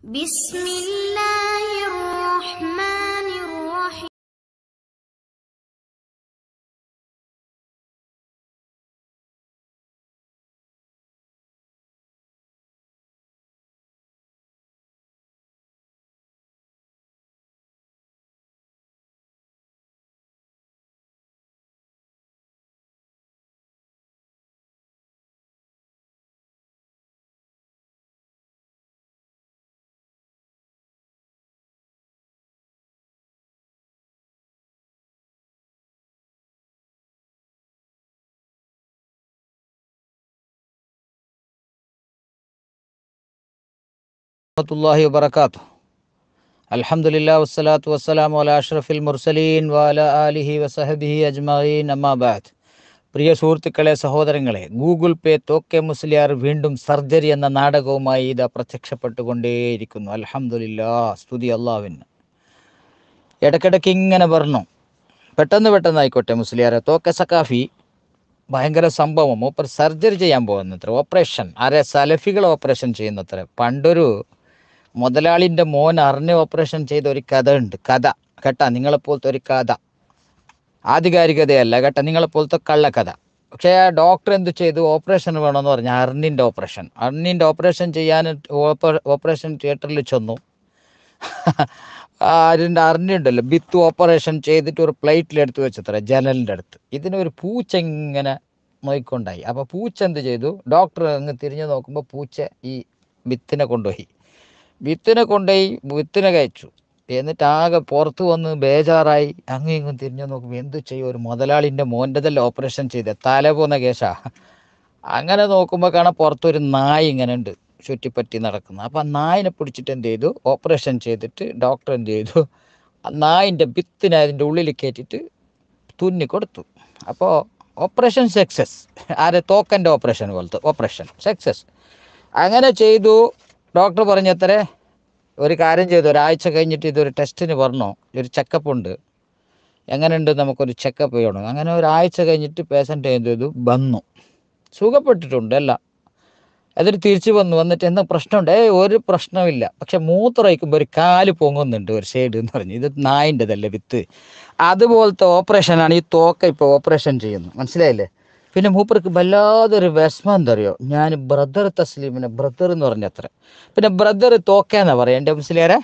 بسم الله الرحمن الرحيم الله وبركاته الحمد لله والصلاة والسلام على أشرف المرسلين وعلى آله وصحبه أجمعين أما بعد പ്രിയ സുഹൃത്തുക്കളെ സഹോദരങ്ങളെ ഗൂഗിൾ പേ തോക്കെ മുസ്ലിയാർ വീണ്ടും സർജറി എന്ന നാടകവുമായി ഇതാ പ്രത്യക്ഷപ്പെട്ടുകൊണ്ടേയിരിക്കുന്നു അൽഹംദുലില്ലാ സ്തുതി അള്ളാവിന് ഇടയ്ക്കിടയ്ക്ക് ഇങ്ങനെ പറഞ്ഞു പെട്ടെന്ന് പെട്ടെന്ന് ആയിക്കോട്ടെ മുസ്ലിയാരെ തോക്കെ സക്കാഫി ഭയങ്കര സംഭവം മൂപ്പർ സർജറി ചെയ്യാൻ പോകുന്നത്ര ഓപ്പറേഷൻ ആരെ സലഫികൾ ഓപ്പറേഷൻ ചെയ്യുന്നത്ര പണ്ടൊരു മുതലാളിൻ്റെ മോൻ അറിഞ്ഞ് ഓപ്പറേഷൻ ചെയ്ത ഒരു കഥ ഉണ്ട് കഥ കേട്ടാ നിങ്ങളെപ്പോലത്തെ ഒരു കഥ ആധികാരികതയല്ല കേട്ടാ നിങ്ങളെപ്പോലത്തെ കള്ളക്കഥ പക്ഷേ ആ ഡോക്ടർ എന്ത് ചെയ്തു ഓപ്പറേഷൻ വേണമെന്ന് പറഞ്ഞു അർണിൻ്റെ ഓപ്പറേഷൻ അർണിൻ്റെ ഓപ്പറേഷൻ ചെയ്യാൻ ഓപ്പ- ഓപ്പറേഷൻ തിയേറ്ററിൽ ചെന്നു അതിൻ്റെ അറിഞ്ഞുണ്ടല്ലോ ബിത്ത് ഓപ്പറേഷൻ ചെയ്തിട്ട് ഒരു പ്ലേറ്റിൽ എടുത്ത് വെച്ചത്ര ജനലിൻ്റെ അടുത്ത് ഇതിന് ഒരു പൂച്ച ഇങ്ങനെ നോയിക്കൊണ്ടായി അപ്പോൾ പൂച്ച എന്ത് ചെയ്തു ഡോക്ടർ അങ്ങ് തിരിഞ്ഞു നോക്കുമ്പോൾ പൂച്ച ഈ വിത്തിനെ കൊണ്ടുപോയി വിത്തിനെ കൊണ്ടുപോയി വിത്തിനെ കഴിച്ചു എന്നിട്ട് ആകെ പുറത്ത് വന്ന് ബേജാറായി അങ്ങും ഇങ്ങും തിരിഞ്ഞു നോക്കുമ്പോൾ എന്ത് ചെയ്യും ഒരു മുതലാളിൻ്റെ മോൻ്റെതല്ല ഓപ്പറേഷൻ ചെയ്ത തല പോന്ന കേസാ അങ്ങനെ നോക്കുമ്പോൾ കാണാൻ പുറത്തൊരു നായ് ഇങ്ങനെ ഉണ്ട് ചുറ്റിപ്പറ്റി നടക്കുന്നു അപ്പോൾ ആ നായിനെ പിടിച്ചിട്ട് എന്ത് ചെയ്തു ഓപ്പറേഷൻ ചെയ്തിട്ട് ഡോക്ടർ എന്ത് ചെയ്തു ആ നായിൻ്റെ വിത്തിനെ അതിൻ്റെ ഉള്ളിൽ കയറ്റിയിട്ട് തുന്നി കൊടുത്തു അപ്പോൾ ഓപ്പറേഷൻ സക്സസ് ആരെ തോക്കൻ്റെ ഓപ്പറേഷൻ പോലത്തെ ഓപ്പറേഷൻ സക്സസ് അങ്ങനെ ചെയ്തു ഡോക്ടർ പറഞ്ഞത്രേ ഒരു കാര്യം ചെയ്തു ഒരാഴ്ച കഴിഞ്ഞിട്ട് ഇതൊരു ടെസ്റ്റിന് പറഞ്ഞു ഒരു ചെക്കപ്പ് ഉണ്ട് എങ്ങനെയുണ്ട് നമുക്കൊരു ചെക്കപ്പ് ചെയ്യണം അങ്ങനെ ഒരാഴ്ച കഴിഞ്ഞിട്ട് പേഷ്യൻ്റ് എന്ത് ചെയ്തു വന്നു സുഖപ്പെട്ടിട്ടുണ്ട് എല്ലാം എന്നിട്ട് തിരിച്ചു വന്നു വന്നിട്ട് എന്താ പ്രശ്നമുണ്ട് ഏ ഒരു പ്രശ്നമില്ല പക്ഷെ മൂത്രമൊഴിക്കുമ്പോൾ ഒരു കാല് പൊങ്ങുന്നുണ്ട് ഒരു സൈഡ് എന്ന് പറഞ്ഞു ഇത് നായിൻ്റെതല്ലേ വിത്ത് അതുപോലത്തെ ഓപ്പറേഷനാണ് ഈ തോക്ക ഇപ്പോൾ ഓപ്പറേഷൻ ചെയ്യുന്നത് മനസ്സിലായില്ലേ പിന്നെ മൂപ്പർക്ക് വല്ലാതൊരു വിഷമം എന്താ അറിയോ ഞാൻ ബ്രദർ തസ്ലീമിനെ ബ്രദർ എന്ന് പറഞ്ഞത്ര പിന്നെ ബ്രദർ തോക്കേന്നാ പറയാം എൻ്റെ മുസ്ലിയാരെ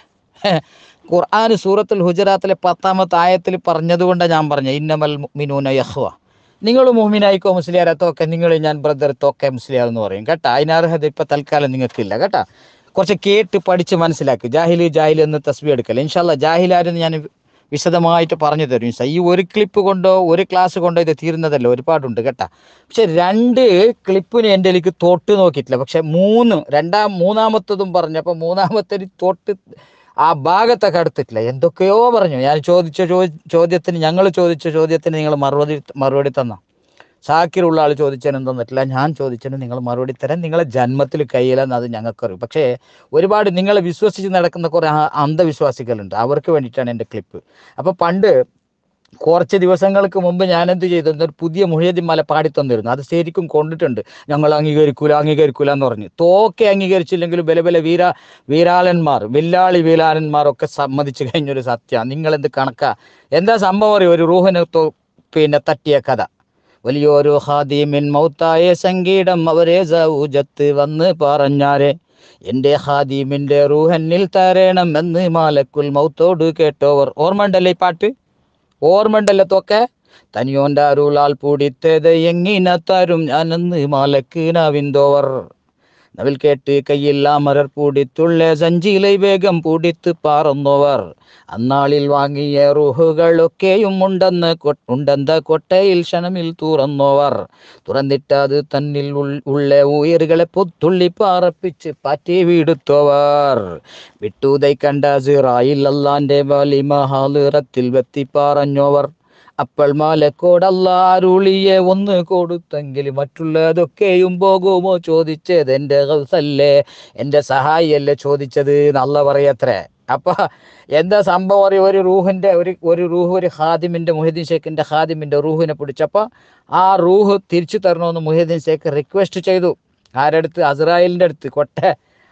ഖുർആൻ സൂറത്തുൽ ഹുജറാത്തിലെ പത്താമത്തെ ആയത്തിൽ പറഞ്ഞതുകൊണ്ടാണ് ഞാൻ പറഞ്ഞത് ഇന്നമൽ മിനൂന യഹ്വ നിങ്ങൾ മുഹ്മിനായിക്കോ മുസ്ലിയാരെ തോക്കെ നിങ്ങൾ ഞാൻ ബ്രദർ തോക്കെ മുസ്ലിയാർ എന്ന് പറയും കേട്ടാ അതിനർഹത ഇപ്പൊ തൽക്കാലം നിങ്ങൾക്കില്ല കേട്ടാ കുറച്ച് കേട്ട് പഠിച്ച് മനസ്സിലാക്കി ജാഹിലി ജാഹിലി എന്ന് തസ്ബി എടുക്കല്ല ഇൻഷാല്ല ജാഹിലാരെന്ന് ഞാൻ വിശദമായിട്ട് പറഞ്ഞു തരും ഇൻഷാ. ഈ ഒരു ക്ലിപ്പ് കൊണ്ടോ ഒരു ക്ലാസ് കൊണ്ടോ ഇത് തീരുന്നതല്ല ഒരുപാടുണ്ട് കേട്ടാ പക്ഷെ രണ്ട് ക്ലിപ്പിന് എൻ്റെ എനിക്ക് തൊട്ട് നോക്കിയിട്ടില്ല പക്ഷെ മൂന്ന് രണ്ടാം മൂന്നാമത്തതും പറഞ്ഞപ്പോൾ മൂന്നാമത്തെ തൊട്ട് ആ ഭാഗത്തൊക്കെ എടുത്തിട്ടില്ല എന്തൊക്കെയോ പറഞ്ഞു ഞാൻ ചോദിച്ച ചോ- ചോദ്യത്തിന് ഞങ്ങൾ ചോദിച്ച ചോദ്യത്തിന് നിങ്ങൾ മറുപടി മറുപടി തന്ന ഷാക്കിറുള്ള ആൾ ചോദിച്ചതിനും തന്നിട്ടില്ല ഞാൻ ചോദിച്ചതിന് നിങ്ങൾ മറുപടി തരാൻ നിങ്ങളെ ജന്മത്തിൽ കയ്യിലെന്ന് അത് ഞങ്ങൾക്കറിയും പക്ഷേ ഒരുപാട് നിങ്ങളെ വിശ്വസിച്ച് നടക്കുന്ന കുറേ ആ- അന്ധവിശ്വാസികളുണ്ട് അവർക്ക് വേണ്ടിയിട്ടാണ് എൻ്റെ ക്ലിപ്പ് അപ്പോൾ പണ്ട് കുറച്ച് ദിവസങ്ങൾക്ക് മുമ്പ് ഞാൻ എന്ത് ചെയ്തു ഒരു പുതിയ മുഹിയദ്ദീൻ മല പാടി തന്നിരുന്നു അത് ശരിക്കും കൊണ്ടിട്ടുണ്ട് ഞങ്ങൾ അംഗീകരിക്കൂല അംഗീകരിക്കൂല എന്ന് പറഞ്ഞു തോക്കെ അംഗീകരിച്ചില്ലെങ്കിലും ബല ബല വീര വീരാളന്മാർ വില്ലാളി വീരാളന്മാരൊക്കെ സമ്മതിച്ചു കഴിഞ്ഞൊരു സത്യ നിങ്ങൾ എന്ത് കണക്കാ എന്താ സംഭവം അറിയോ ഒരു റൂഹിനെ തോ- പിന്നെ തട്ടിയ കഥ വലിയൊരു ഹാദിമിൻ മൗത്തായ സംഗീതം അവരെ സൗജത്ത് വന്ന് പറഞ്ഞാരെ എൻ്റെ ഹാദിമിൻ്റെ റൂഹന്നിൽ തരേണം എന്ന് മാലക്കുൽ മൗത്തോട് കേട്ടോവർ ഓർമ്മണ്ടല്ലേ ഈ പാട്ട് ഓർമ്മണ്ടല്ലോ തോക്കെ തനിയോൻ്റെ അരുളാൽ പൂടിത്തേത് എങ്ങിന തരും ഞാനെന്ന് മാലക്ക് നാവിന്തോവർ നവിൽ കേട്ട് കയ്യിൽ അമരർ പൂടിത്തുള്ള സഞ്ചിയിലെ വേഗം പൂടിത്ത് പാറുന്നവർ അന്നാളിൽ വാങ്ങിയ റുഹുകളൊക്കെയും ഉണ്ടെന്ന് കൊ- ഉണ്ടെന്ന കൊട്ടയിൽ ക്ഷണമിൽ തുറന്നവർ തുറന്നിട്ടത് തന്നിൽ ഉൾ- ഉള്ള ഉയരുകളെ പൊത്തുള്ളി പാറപ്പിച്ച് പാറ്റി വീടുത്തവർ വിട്ടുതൈ കണ്ട സിറായിൽ അല്ലാന്റെ വലിമ ഹാലിറത്തിൽ വെത്തി പറഞ്ഞവർ അപ്പോൾ മാലക്കോടല്ലാരുളിയെ ഒന്ന് കൊടുത്തെങ്കിൽ മറ്റുള്ളതൊക്കെയും പോകുമോ ചോദിച്ചത് എൻ്റെ ഹൗസല്ലേ എൻ്റെ സഹായിയല്ലേ ചോദിച്ചത് നല്ല പറയത്രേ അപ്പൊ എന്താ സംഭവം അറിയോ ഒരു റൂഹിന്റെ ഒരു ഒരു റൂഹ് ഒരു ഹാദിമിന്റെ മുഹിദ്ദീൻ ഷേഖിന്റെ ഹാദിമിന്റെ റൂഹിനെ പിടിച്ചപ്പോൾ ആ റൂഹ് തിരിച്ചു തരണമെന്ന് മുഹിദ്ദീൻ ഷേഖ് റിക്വസ്റ്റ് ചെയ്തു ആരടുത്ത് അസ്രായേലിന്റെ അടുത്ത് കൊട്ട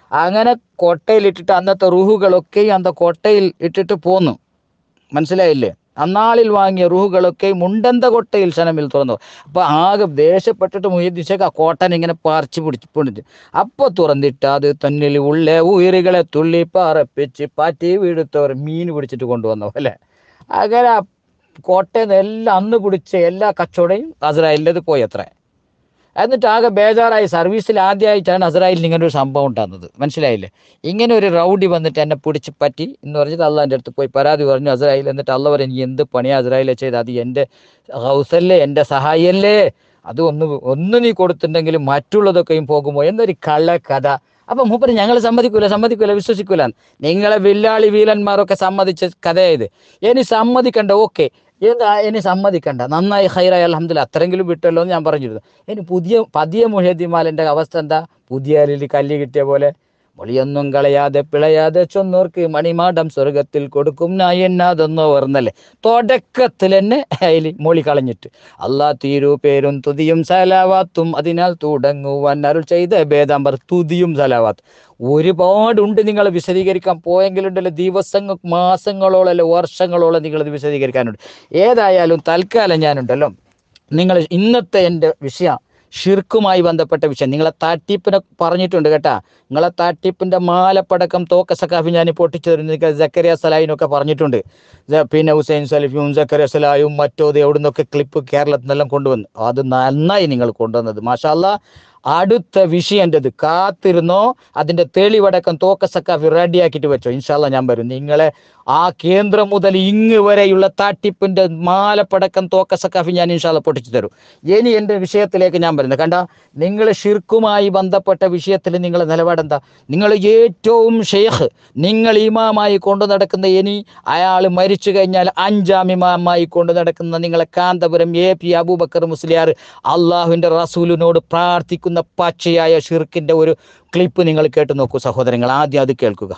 അങ്ങനെ കൊട്ടയിൽ ഇട്ടിട്ട് അന്നത്തെ റുഹുകളൊക്കെയും അന്ത കൊട്ടയിൽ ഇട്ടിട്ട് പോന്നു മനസ്സിലായില്ലേ അന്നാളിൽ വാങ്ങിയ റുഹുകളൊക്കെ മുണ്ടന്ത കൊട്ടയിൽ ക്ഷണമിൽ തുറന്നു അപ്പൊ ആകെ ദേഷ്യപ്പെട്ടിട്ട് മുയ്യദിശക്ക് ആ കോട്ടൻ ഇങ്ങനെ പറിച്ചു പിടിച്ച് പൊടിച്ച് അപ്പൊ തുറന്നിട്ട് അത് തന്നിൽ ഉള്ള ഉയരുകളെ തുള്ളി പറപ്പിച്ച് പാറ്റി വീടുത്തവർ മീൻ പിടിച്ചിട്ട് കൊണ്ടുവന്നു അല്ലേ അങ്ങനെ ആ കോട്ടയിൽ നിന്ന് എല്ലാം അന്ന് പിടിച്ച എല്ലാ കച്ചവടയും അസറായിലിൻ്റെത് പോയി അത്ര എന്നിട്ട് ആകെ ബേജാറായി സർവീസിൽ ആദ്യമായിട്ടാണ് അസറായിൽ ഇങ്ങനെ ഒരു സംഭവം ഉണ്ടാകുന്നത് മനസ്സിലായില്ലേ ഇങ്ങനെ ഒരു റൗഡി വന്നിട്ട് എന്നെ പിടിച്ച് പറ്റി എന്ന് പറഞ്ഞിട്ട് അള്ളാൻ്റെ അടുത്ത് പോയി പരാതി പറഞ്ഞു അസറായിൽ എന്നിട്ട് അള്ള പറഞ്ഞു "നീ എന്ത് പണിയാ അസറായിലെ ചെയ്ത് അത് എൻ്റെ ഹൗസല്ലേ എൻ്റെ സഹായല്ലേ അത് ഒന്ന് ഒന്ന് നീ കൊടുത്തിട്ടുണ്ടെങ്കിൽ മറ്റുള്ളതൊക്കെയും പോകുമോ എന്നൊരു കള്ളക്കഥ അപ്പം മൂപ്പര് ഞങ്ങൾ സമ്മതിക്കൂല സമ്മതിക്കൂല വിശ്വസിക്കൂല നിങ്ങളെ വില്ലാളി വീലന്മാരൊക്കെ സമ്മതിച്ച കഥയായത് ഇനി സമ്മതിക്കണ്ട ഓക്കെ എന്താ ഇനി സമ്മതിക്കണ്ട നന്നായി ഹൈറായി അലഹമ്മദില്ല അത്രയെങ്കിലും വിട്ടല്ലോ എന്ന് ഞാൻ പറഞ്ഞിരുന്നു ഇനി പുതിയ പതിയ മുഹദ്ദിമാലിൻ്റെ അവസ്ഥ എന്താ പുതിയ അലിൽ കല്ല് കിട്ടിയ പോലെ മൊളിയൊന്നും കളയാതെ പിളയാതെ ചൊന്നോർക്ക് മണിമാടം സ്വർഗത്തിൽ കൊടുക്കും നായെന്നാതൊന്നോ ഓർന്നല്ലേ തുടക്കത്തിൽ തന്നെ അതിൽ മൊളി കളഞ്ഞിട്ട് അള്ളാ തീരു പേരും തുതിയും സലാവാത്തും അതിനാൽ തുടങ്ങുവാൻ അരുൾ ചെയ്ത ഭേദാമ്പർ തുതിയും സലാവാത്ത് ഒരുപാടുണ്ട് നിങ്ങൾ വിശദീകരിക്കാൻ പോയെങ്കിലുണ്ടല്ലോ ദിവസങ്ങൾ മാസങ്ങളോളം അല്ല വർഷങ്ങളോളം നിങ്ങളത് വിശദീകരിക്കാനുണ്ട് ഏതായാലും തൽക്കാലം ഞാനുണ്ടല്ലോ നിങ്ങൾ ഇന്നത്തെ എൻ്റെ വിഷയം ഷിർക്കുമായി ബന്ധപ്പെട്ട വിഷയം നിങ്ങളെ തട്ടിപ്പിനെ പറഞ്ഞിട്ടുണ്ട് കേട്ടാ നിങ്ങളെ തട്ടിപ്പിന്റെ മാലപ്പടക്കം തോക്ക സക്കാഫി ഞാൻ പൊട്ടിച്ചു തരുന്ന ജക്കരിയ സലായിനൊക്കെ പറഞ്ഞിട്ടുണ്ട് ജ- പിന്നെ ഹുസൈൻ സലിഫിയും ജക്കരിയ സലായും മറ്റോത് എവിടുന്നൊക്കെ ക്ലിപ്പ് കേരളത്തിൽ നിന്നെല്ലാം കൊണ്ടുവന്നു അത് നന്നായി നിങ്ങൾ കൊണ്ടുവന്നത് മാഷാല്ല അടുത്ത വിഷയൻ്റെത് കാത്തിരുന്നോ അതിന്റെ തെളിവടക്കം തോക്ക സക്കാഫി റെഡിയാക്കിയിട്ട് വെച്ചോ ഇൻഷാല്ല ഞാൻ വരും നിങ്ങളെ ആ കേന്ദ്രം മുതൽ ഇങ്ങ് വരെയുള്ള തട്ടിപ്പിന്റെ മാലപ്പടക്കം തോക്ക സക്കാഫി ഞാൻ ഇൻഷാല്ല പൊട്ടിച്ചു തരും ഇനി എൻ്റെ വിഷയത്തിലേക്ക് ഞാൻ വരുന്നത് കണ്ട നിങ്ങൾ ഷിർക്കുമായി ബന്ധപ്പെട്ട വിഷയത്തിൽ നിങ്ങളെ നിലപാടെന്താ നിങ്ങൾ ഏറ്റവും ഷെയ്ഖ് നിങ്ങൾ ഇമാമായി കൊണ്ടു നടക്കുന്ന ഇനി അയാൾ മരിച്ചു കഴിഞ്ഞാൽ അഞ്ചാം ഇമാമായി കൊണ്ടു നടക്കുന്ന നിങ്ങളെ കാന്തപുരം എ പി അബൂബക്കർ മുസ്ലിയാർ അള്ളാഹുവിൻ്റെ റസൂലിനോട് പ്രാർത്ഥിക്കുന്ന പച്ചയായ ഷിർക്കിൻ്റെ ഒരു ക്ലിപ്പ് നിങ്ങൾ കേട്ടു നോക്കൂ സഹോദരങ്ങൾ ആദ്യം അത് കേൾക്കുക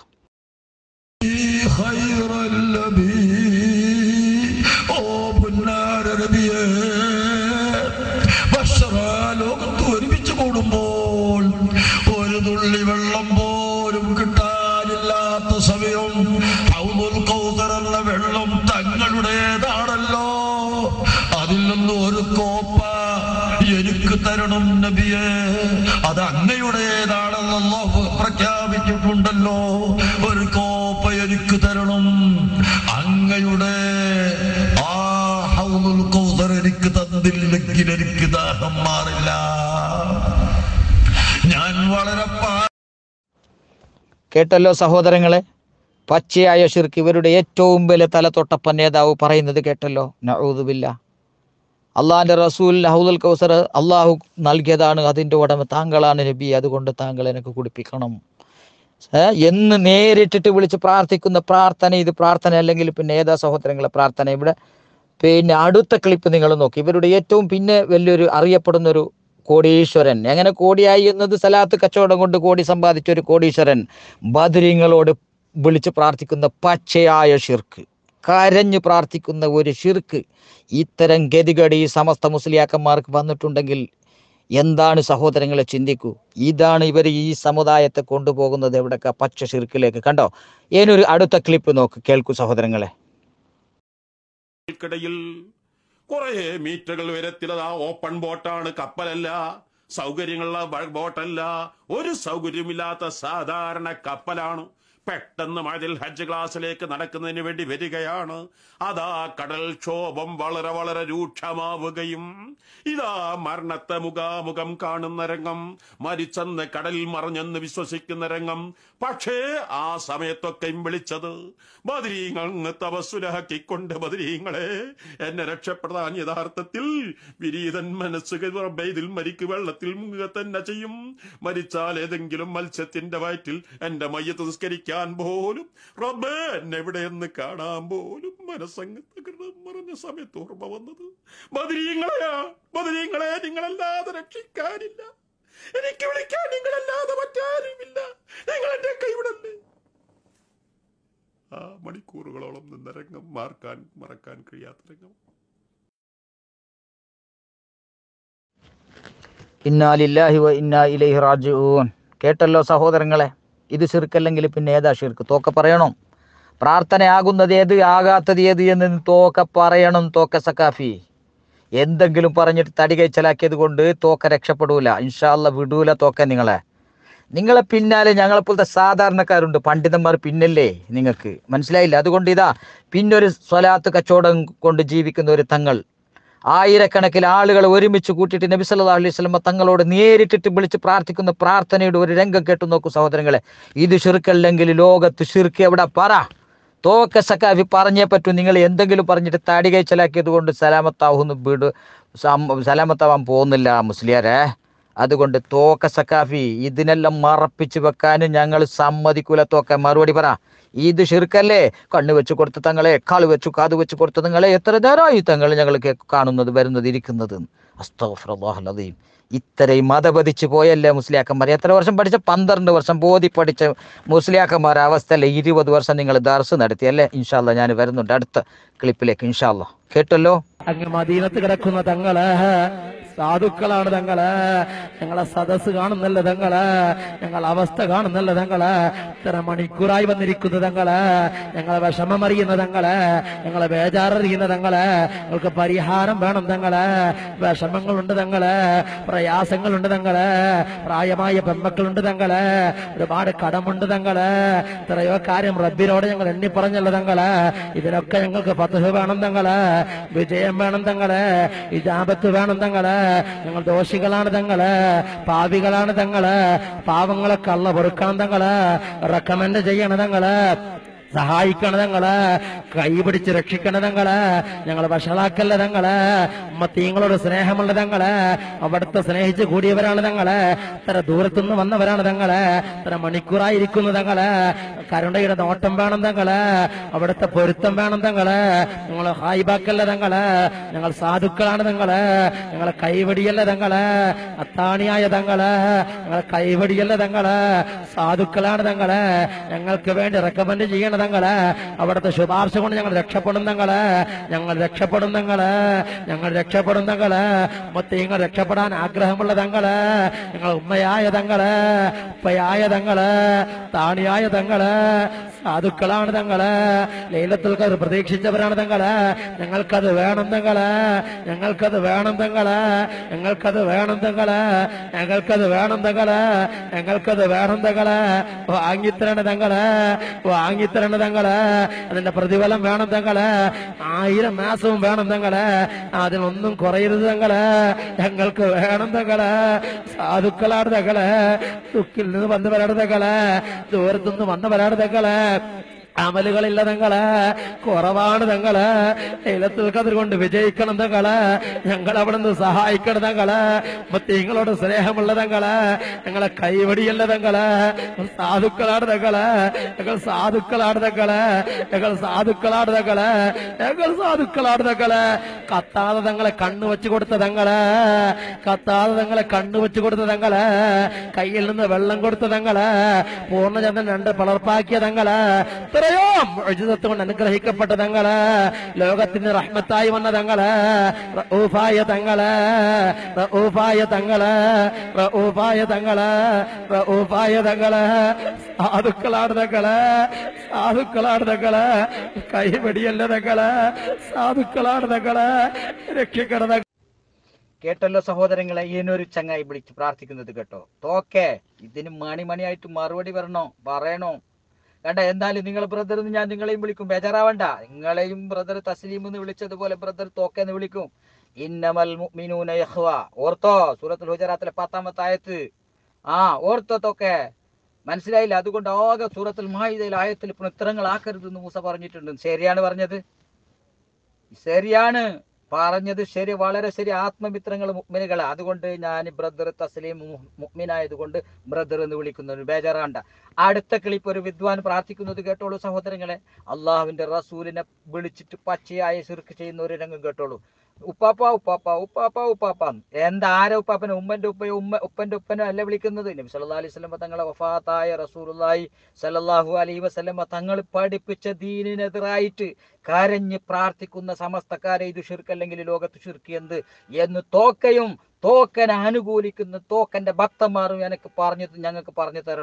خير النبي ഓ പുന്നാര നബിയേ ബഷറ ലോകത്ത് ഒരുമിച്ച് കൂടുമ്പോൾ ഒരു തുള്ളി വെള്ളം പോലും കിട്ടാനില്ലാത്ത സമയം ഹൗദുൽ കൗസർ എന്ന വെള്ളം തങ്ങളുടേതാണല്ലോ അതിൽ നിന്ന് ഒരു കോപ്പ എനിക്ക് തരണം നബിയെ അത് അങ്ങയുടേതാണെന്ന് അല്ലാഹു പ്രഖ്യാപിച്ചിട്ടുണ്ടല്ലോ ഒരു കോപ്പ എനിക്ക് തരണം അങ്ങയുടെ ആ ഹൗദുൽ കൗസർ എനിക്ക് തന്നില്ലെങ്കിൽ എനിക്ക് ദാഹം മാറില്ല ഞാൻ വളരെ പാ കേട്ടല്ലോ സഹോദരങ്ങളെ പച്ചയായ ഷിർക്ക് ഇവരുടെ ഏറ്റവും വലിയ തലതൊട്ടപ്പ നേതാവ് പറയുന്നത് കേട്ടല്ലോ നഊദുബില്ല അള്ളാഹിൻ്റെ റസൂൽ ഹൗദുൽ കൗസർ അള്ളാഹു നൽകിയതാണ് അതിൻ്റെ ഉടമ താങ്കളാണ് നബി അതുകൊണ്ട് താങ്കൾ എനിക്ക് കുടിപ്പിക്കണം ഏ, എന്ന് നേരിട്ടിട്ട് വിളിച്ച് പ്രാർത്ഥിക്കുന്ന പ്രാർത്ഥന ഇത് പ്രാർത്ഥന അല്ലെങ്കിൽ പിന്നെ ഏതാ സഹോദരങ്ങളെ പ്രാർത്ഥന ഇവിടെ പിന്നെ അടുത്ത ക്ലിപ്പ് നിങ്ങൾ നോക്കി ഇവരുടെ ഏറ്റവും പിന്നെ വലിയൊരു അറിയപ്പെടുന്ന ഒരു കോടീശ്വരൻ എങ്ങനെ കോടിയായി എന്നത് സലാത്ത് കച്ചവടം കൊണ്ട് കോടി സമ്പാദിച്ച ഒരു കോടീശ്വരൻ ബദരിങ്ങളോട് വിളിച്ച് പ്രാർത്ഥിക്കുന്ന പച്ചയായ ഷിർക്ക് കരഞ്ഞു പ്രാർത്ഥിക്കുന്ന ഒരു ഷിർക്ക് ഇത്തരം ഗതികടി ഈ സമസ്ത മുസ്ലിയാക്കന്മാർക്ക് വന്നിട്ടുണ്ടെങ്കിൽ എന്താണ് സഹോദരങ്ങളെ ചിന്തിക്കൂ ഇതാണ് ഇവർ ഈ സമുദായത്തെ കൊണ്ടുപോകുന്നത് എവിടൊക്കെ പച്ച ഷിർക്കിലേക്ക് കണ്ടോ ഏനൊരു അടുത്ത ക്ലിപ്പ് നോക്ക് കേൾക്കൂ സഹോദരങ്ങളെ ിൽ കുറെ മീറ്ററുകൾ ഉയരത്തിലത് ആ ഓപ്പൺ ബോട്ടാണ് കപ്പലല്ല സൗകര്യങ്ങളുള്ള ബ- ബോട്ടല്ല ഒരു സൗകര്യമില്ലാത്ത സാധാരണ കപ്പലാണ് പെട്ടെന്ന് മഴയിൽ ഹജ്ജ് ക്ലാസ്സിലേക്ക് നടക്കുന്നതിന് വേണ്ടി വരികയാണ് അതാ കടൽക്ഷോഭം വളരെ വളരെ രൂക്ഷമാവുകയും ഇതാ മരണത്തെ മുഖാമുഖം കാണുന്ന രംഗം മരിച്ചെന്ന് കടലിൽ മറിഞ്ഞെന്ന് വിശ്വസിക്കുന്ന രംഗം പക്ഷേ ആ സമയത്തൊക്കെയും വിളിച്ചത് ബദരീങ്ങ് തപസ്സുലാക്കിക്കൊണ്ട് ബദരീങ്ങളെ എന്നെ രക്ഷപ്പെടാൻ യഥാർത്ഥത്തിൽ വിരീതൻ മനസ്സ് ഇതിൽ മരിക്ക് വെള്ളത്തിൽ മുങ്ങുക തന്നെ ചെയ്യും മരിച്ചാൽ ഏതെങ്കിലും മത്സ്യത്തിന്റെ വയറ്റിൽ എന്റെ മയ്യത്ത് നിസ്കരിക്കാൻ പോലും റബ്ബേ എന്നെ എവിടെയെന്ന് കാണാൻ പോലും മനസ്സങ്ങ് തകർന്ന് മറഞ്ഞ സമയത്ത് ഓർമ്മ വന്നത് ബദരീങ്ങളെയാ ബദരീങ്ങളെ നിങ്ങളല്ലാതെ രക്ഷിക്കാനില്ല എനിക്ക് വിളിക്കാൻ നിങ്ങളല്ലാതെ മറ്റാരുമില്ല നിങ്ങൾ എന്റെ കൈവിടല്ലേ ആ മണിക്കൂറുകളോളം നിന്ന രംഗം മാർക്കാൻ മറക്കാൻ കഴിയാത്ത രംഗം ഇന്നാലില്ലാഹി വ ഇന്നാ ഇലൈഹി റാജിഊൻ കേട്ടല്ലോ സഹോദരങ്ങളെ ഇത് ഷിർക്കല്ലെങ്കിൽ പിന്നെ ഏതാ ഷിർക്ക് തോക്ക പറയണം പ്രാർത്ഥനയാകുന്നത് ഏത് ആകാത്തത് ഏത് എന്ന് തോക്ക പറയണം തോക്ക സക്കാഫി എന്തെങ്കിലും പറഞ്ഞിട്ട് തടി കൈച്ചലാക്കിയത് കൊണ്ട് തോക്ക രക്ഷപ്പെടൂല ഇൻഷാല്ല വിടൂല തോക്ക നിങ്ങളെ നിങ്ങളെ പിന്നാലെ ഞങ്ങളെപ്പോലത്തെ സാധാരണക്കാരുണ്ട് പണ്ഡിതന്മാർ പിന്നല്ലേ നിങ്ങൾക്ക് മനസ്സിലായില്ല അതുകൊണ്ട് ഇതാ പിന്നൊരു സ്വലാത്ത് കച്ചവടം കൊണ്ട് ജീവിക്കുന്ന ഒരു തങ്ങൾ ആയിരക്കണക്കിന് ആളുകൾ ഒരുമിച്ച് കൂട്ടിയിട്ട് നബി സല്ലല്ലാഹു അലൈഹി വസല്ലമ തങ്ങളോട് നേരിട്ടിട്ട് വിളിച്ച് പ്രാർത്ഥിക്കുന്ന പ്രാർത്ഥനയുടെ ഒരു രംഗം കേട്ടു നോക്കൂ സഹോദരങ്ങളെ ഇത് ഷിർക്കല്ലെങ്കിൽ ലോകത്ത് ഷിർക്ക് എവിടെ പറ തോക്ക സക്കാഫി പറഞ്ഞേ പറ്റൂ നിങ്ങൾ എന്തെങ്കിലും പറഞ്ഞിട്ട് താടി കൈച്ചലാക്കിയത് കൊണ്ട് സലാമത്താവുന്നു വീട് സം- സലാമത്താവാൻ പോകുന്നില്ല മുസ്ലിയാരെ അതുകൊണ്ട് തോക്ക സക്കാഫി ഇതിനെല്ലാം മറപ്പിച്ച് വെക്കാനും ഞങ്ങൾ സമ്മതിക്കൂല തോക്ക മറുപടി പറ ഇത് ഷിർക്കല്ലേ കണ്ണ് വെച്ച് കൊടുത്ത തങ്ങളെ കാല് വെച്ചു കാത് വെച്ച് കൊടുത്ത തങ്ങളെ എത്ര നേരമായി തങ്ങൾ ഞങ്ങൾ കേ- കാണുന്നത് വരുന്നത് ഇരിക്കുന്നത് അസ്തഫുറല്ലാഹുലീം ഇത്രയും മതപതിച്ച് പോയല്ലേ മുസ്ലിയാക്കന്മാർ എത്ര വർഷം പഠിച്ച പന്ത്രണ്ട് വർഷം ബോധി പഠിച്ച മുസ്ലിയാക്കന്മാർ അവസ്ഥയല്ലേ ഇരുപത് വർഷം നിങ്ങൾ ദർസ് നടത്തിയല്ലേ ഇൻഷാല്ല ഞാൻ വരുന്നുണ്ട് അടുത്ത ക്ലിപ്പിലേക്ക് ഇൻഷാല്ല കേട്ടല്ലോ അങ്ങ് മദീനത്ത് കിടക്കുന്ന തങ്ങള് സാധുക്കളാണ് തങ്ങള് ഞങ്ങളെ സദസ് കാണുന്നല്ല തങ്ങള് ഞങ്ങളെ അവസ്ഥ കാണുന്നല്ല തങ്ങള് ഇത്ര മണിക്കൂറായി വന്നിരിക്കുന്ന തങ്ങള് ഞങ്ങളെ വിഷമമറിയുന്ന തങ്ങള് ഞങ്ങളെ ബേജാററിയുന്ന തങ്ങള് ഞങ്ങൾക്ക് പരിഹാരം വേണം തങ്ങള് വിഷമങ്ങളുണ്ട് തങ്ങള് പ്രയാസങ്ങളുണ്ട് തങ്ങള് പ്രായമായ പെമ്മക്കളുണ്ട് തങ്ങള് ഒരുപാട് കടമുണ്ട് തങ്ങള് എത്രയോ കാര്യം റബ്ബിനോട് ഞങ്ങൾ എണ്ണി പറഞ്ഞല്ലോ തങ്ങള് ഇതിനൊക്കെ ഞങ്ങൾക്ക് പത്ത് വേണം തങ്ങള് വിജയം വേണം തങ്ങള് ഇജാബത്ത് വേണം തങ്ങള് ഞങ്ങൾ ദോഷികളാണ് തങ്ങള് പാവികളാണ് തങ്ങള് പാവങ്ങളെ കള്ള പൊറുക്കണം തങ്ങള് റെക്കമെൻഡ് ചെയ്യണം തങ്ങള് സഹായിക്കണം തങ്ങള് കൈപിടിച്ച് രക്ഷിക്കണം തങ്ങള് ഞങ്ങൾ വഷളാക്കല്ല തങ്ങള് ഉമ്മത്തീങ്ങളോട് സ്നേഹമുള്ള തങ്ങള് അവിടുത്തെ സ്നേഹിച്ച് കൂടിയവരാണ് തങ്ങള് ഇത്ര ദൂരത്തുനിന്ന് വന്നവരാണ് തങ്ങള് ഇത്ര മണിക്കൂറായിരിക്കുന്നു തങ്ങള് കരുണയുടെ നോട്ടം വേണം തങ്ങള് അവിടുത്തെ പൊരുത്തം വേണം തങ്ങള് ഞങ്ങൾ ഹായിബാക്കല്ല തങ്ങള് ഞങ്ങൾ സാധുക്കളാണ് തങ്ങള് ഞങ്ങളെ കൈവടിയല്ല തങ്ങള് അത്താണിയായ തങ്ങള് ഞങ്ങളെ കൈവടിയല്ല തങ്ങള് സാധുക്കളാണ് തങ്ങള് ഞങ്ങൾക്ക് വേണ്ടി റെക്കമെൻഡ് ചെയ്യണം തങ്ങള് അവിടുത്തെ ശുപാർശ കൊണ്ട് ഞങ്ങൾ രക്ഷപ്പെടും തങ്ങള് ഞങ്ങൾ രക്ഷപ്പെടും തങ്ങള് ഞങ്ങൾ രക്ഷപ്പെടും തങ്ങള് മൊത്തങ്ങൾ രക്ഷപ്പെടാൻ ആഗ്രഹമുള്ള തങ്ങള് ഞങ്ങൾ ഉമ്മയായ തങ്ങള് ഉപ്പയായ തങ്ങള് താണിയായ തങ്ങള് സാധുക്കളാണ് തങ്ങള് ലൈലത്തുൽ ഖദർ പ്രതീക്ഷിച്ചവരാണ് തങ്ങള് ഞങ്ങൾക്കത് വേണം തങ്ങള് ഞങ്ങൾക്കത് വേണം തങ്ങള് ഞങ്ങൾക്കത് വേണം തങ്ങള് ഞങ്ങൾക്കത് വേണം തങ്ങള് ഞങ്ങൾക്കത് വേണം തങ്ങള് വാങ്ങിത്തരണ തങ്ങള് വാങ്ങിത്തരണ തങ്ങള് അതിന്റെ പ്രതിഫലം വേണം തങ്ങള് ആയിരം മാസവും വേണം തങ്ങള് അതിനൊന്നും കുറയരുത് തങ്ങള് ഞങ്ങൾക്ക് വേണം തങ്ങള് സാധുക്കളാണ് തങ്ങള് ദുഃഖിൽ നിന്ന് വന്നവരാണ് തങ്ങള് ദൂരത്തുനിന്ന് വന്നവരാണ് തങ്ങള് അമലുകളില്ല തങ്ങള് കുറവാണ് തങ്ങള് ഇലത്തിൽ കതിർ കൊണ്ട് വിജയിക്കണം തങ്ങള് ഞങ്ങൾ അവിടെ നിന്ന് സഹായിക്കണം തങ്ങള് മത്തീങ്ങളോട് സ്നേഹമുള്ള തങ്ങള് ഞങ്ങളെ കൈവടിയല്ല തങ്ങള് സാധുക്കളാണ് തങ്ങള് ഞങ്ങൾ സാധുക്കളാണ് തങ്ങള് ഞങ്ങൾ സാധുക്കളാണ് തങ്ങള് ഞങ്ങൾ സാധുക്കളാണ് തങ്ങള് കത്താതെ തങ്ങളെ കണ്ണു വെച്ച് കൊടുത്ത തങ്ങള് കത്താതെ തങ്ങളെ കണ്ണു വെച്ച് കൊടുത്ത തങ്ങള് കയ്യിൽ നിന്ന് വെള്ളം കൊടുത്ത തങ്ങള് പൂർണ്ണചന്ദ്രൻ രണ്ട് പിളർപ്പാക്കിയ തങ്ങള് എത്രയോ മോചിതത്വം കൊണ്ട് അനുഗ്രഹിക്കപ്പെട്ട തങ്ങള് ലോകത്തിന് റഹ്മത്തായി വന്ന തങ്ങള് റഊഫായ തങ്ങള് റഊഫായ തങ്ങള് റഊഫായ തങ്ങള് റഊഫായ തങ്ങള് സാധുക്കളാണ് തങ്ങള് സാധുക്കളാണ് തങ്ങള് കൈവടിയല്ല തങ്ങള് സാധുക്കളാണ് തങ്ങള് രക്ഷിക്കണ തങ്ങള് കേട്ടല്ലോ സഹോദരങ്ങളെ ഇതിനൊരു ചങ്ങായി വിളിച്ച് പ്രാർത്ഥിക്കുന്നത് കേട്ടോ തോക്കെ ഇതിന് മണി മണിയായിട്ട് മറുപടി വരണോ പറയണോ കണ്ട എന്തായാലും നിങ്ങൾ ബ്രദർ എന്ന് ഞാൻ നിങ്ങളെയും വിളിക്കും ബേജാറാവണ്ട നിങ്ങളെയും ബ്രദർ തസ്ലീം എന്ന് വിളിച്ചതുപോലെ ബ്രദർ തോക്കെന്ന് വിളിക്കും ഇന്നമൽ മുഅ്മിനൂന യഖ്വ ഓർത്തോ സൂറത്തുൽ ഹുജറാത്തിലെ പത്താമത്തെ ആയത്ത് ആ ഓർത്തോ തോക്കെ മനസ്സിലായില്ല അതുകൊണ്ട് ആകെ സൂറത്തുൽ മാഹിദയിൽ ആയത്തിൽ പുത്രങ്ങൾ ആക്കരുത് എന്ന് മൂസ പറഞ്ഞിട്ടുണ്ട് ശരിയാണ് പറഞ്ഞത് ശരിയാണ് പറഞ്ഞത് ശരി വളരെ ശരി ആത്മമിത്രങ്ങൾ മുഗ്മിനുകളാ അതുകൊണ്ട് ഞാൻ ബ്രദർ തസ്ലീം മുഗ്മിനായതുകൊണ്ട് ബ്രദർ എന്ന് വിളിക്കുന്നു ബേജാറാണ്ട അടുത്ത ക്ലിപ്പ് ഒരു വിദ്വാൻ പ്രാർത്ഥിക്കുന്നത് കേട്ടോളൂ സഹോദരങ്ങളെ അള്ളാഹുവിന്റെ റസൂലിനെ വിളിച്ചിട്ട് പച്ചയായ ശിർക്ക് ചെയ്യുന്ന ഒരു രംഗം കേട്ടോളൂ ഉപ്പാപ്പ ഉപ്പാപ്പ ഉപ്പാപ്പ ഉപ്പാപ്പ എന്താ ആരെ ഉപ്പാപ്പനെ ഉമ്മന്റെ ഉപ്പയോ ഉമ്മ ഉപ്പന്റെ ഉപ്പനോ അല്ല വിളിക്കുന്നത് നബി സല്ലല്ലാഹു അലൈഹി വസല്ലം തങ്ങളെ വഫാത്തായ റസൂലുള്ളാഹി സല്ലല്ലാഹു അലൈഹി വസല്ലം തങ്ങൾ പഠിപ്പിച്ച ദീനിനെതിരായിട്ട് കരഞ്ഞ് പ്രാർത്ഥിക്കുന്ന സമസ്തക്കാരെ ഇത് ഷിർക്ക് ലോകത്ത് ഷിർക്ക് എന്ത് എന്ന് തോക്കയും തോക്കനെ അനുകൂലിക്കുന്ന തോക്കന്റെ ഭക്തന്മാരും എനിക്ക് പറഞ്ഞു ഞങ്ങൾക്ക് പറഞ്ഞു തരണം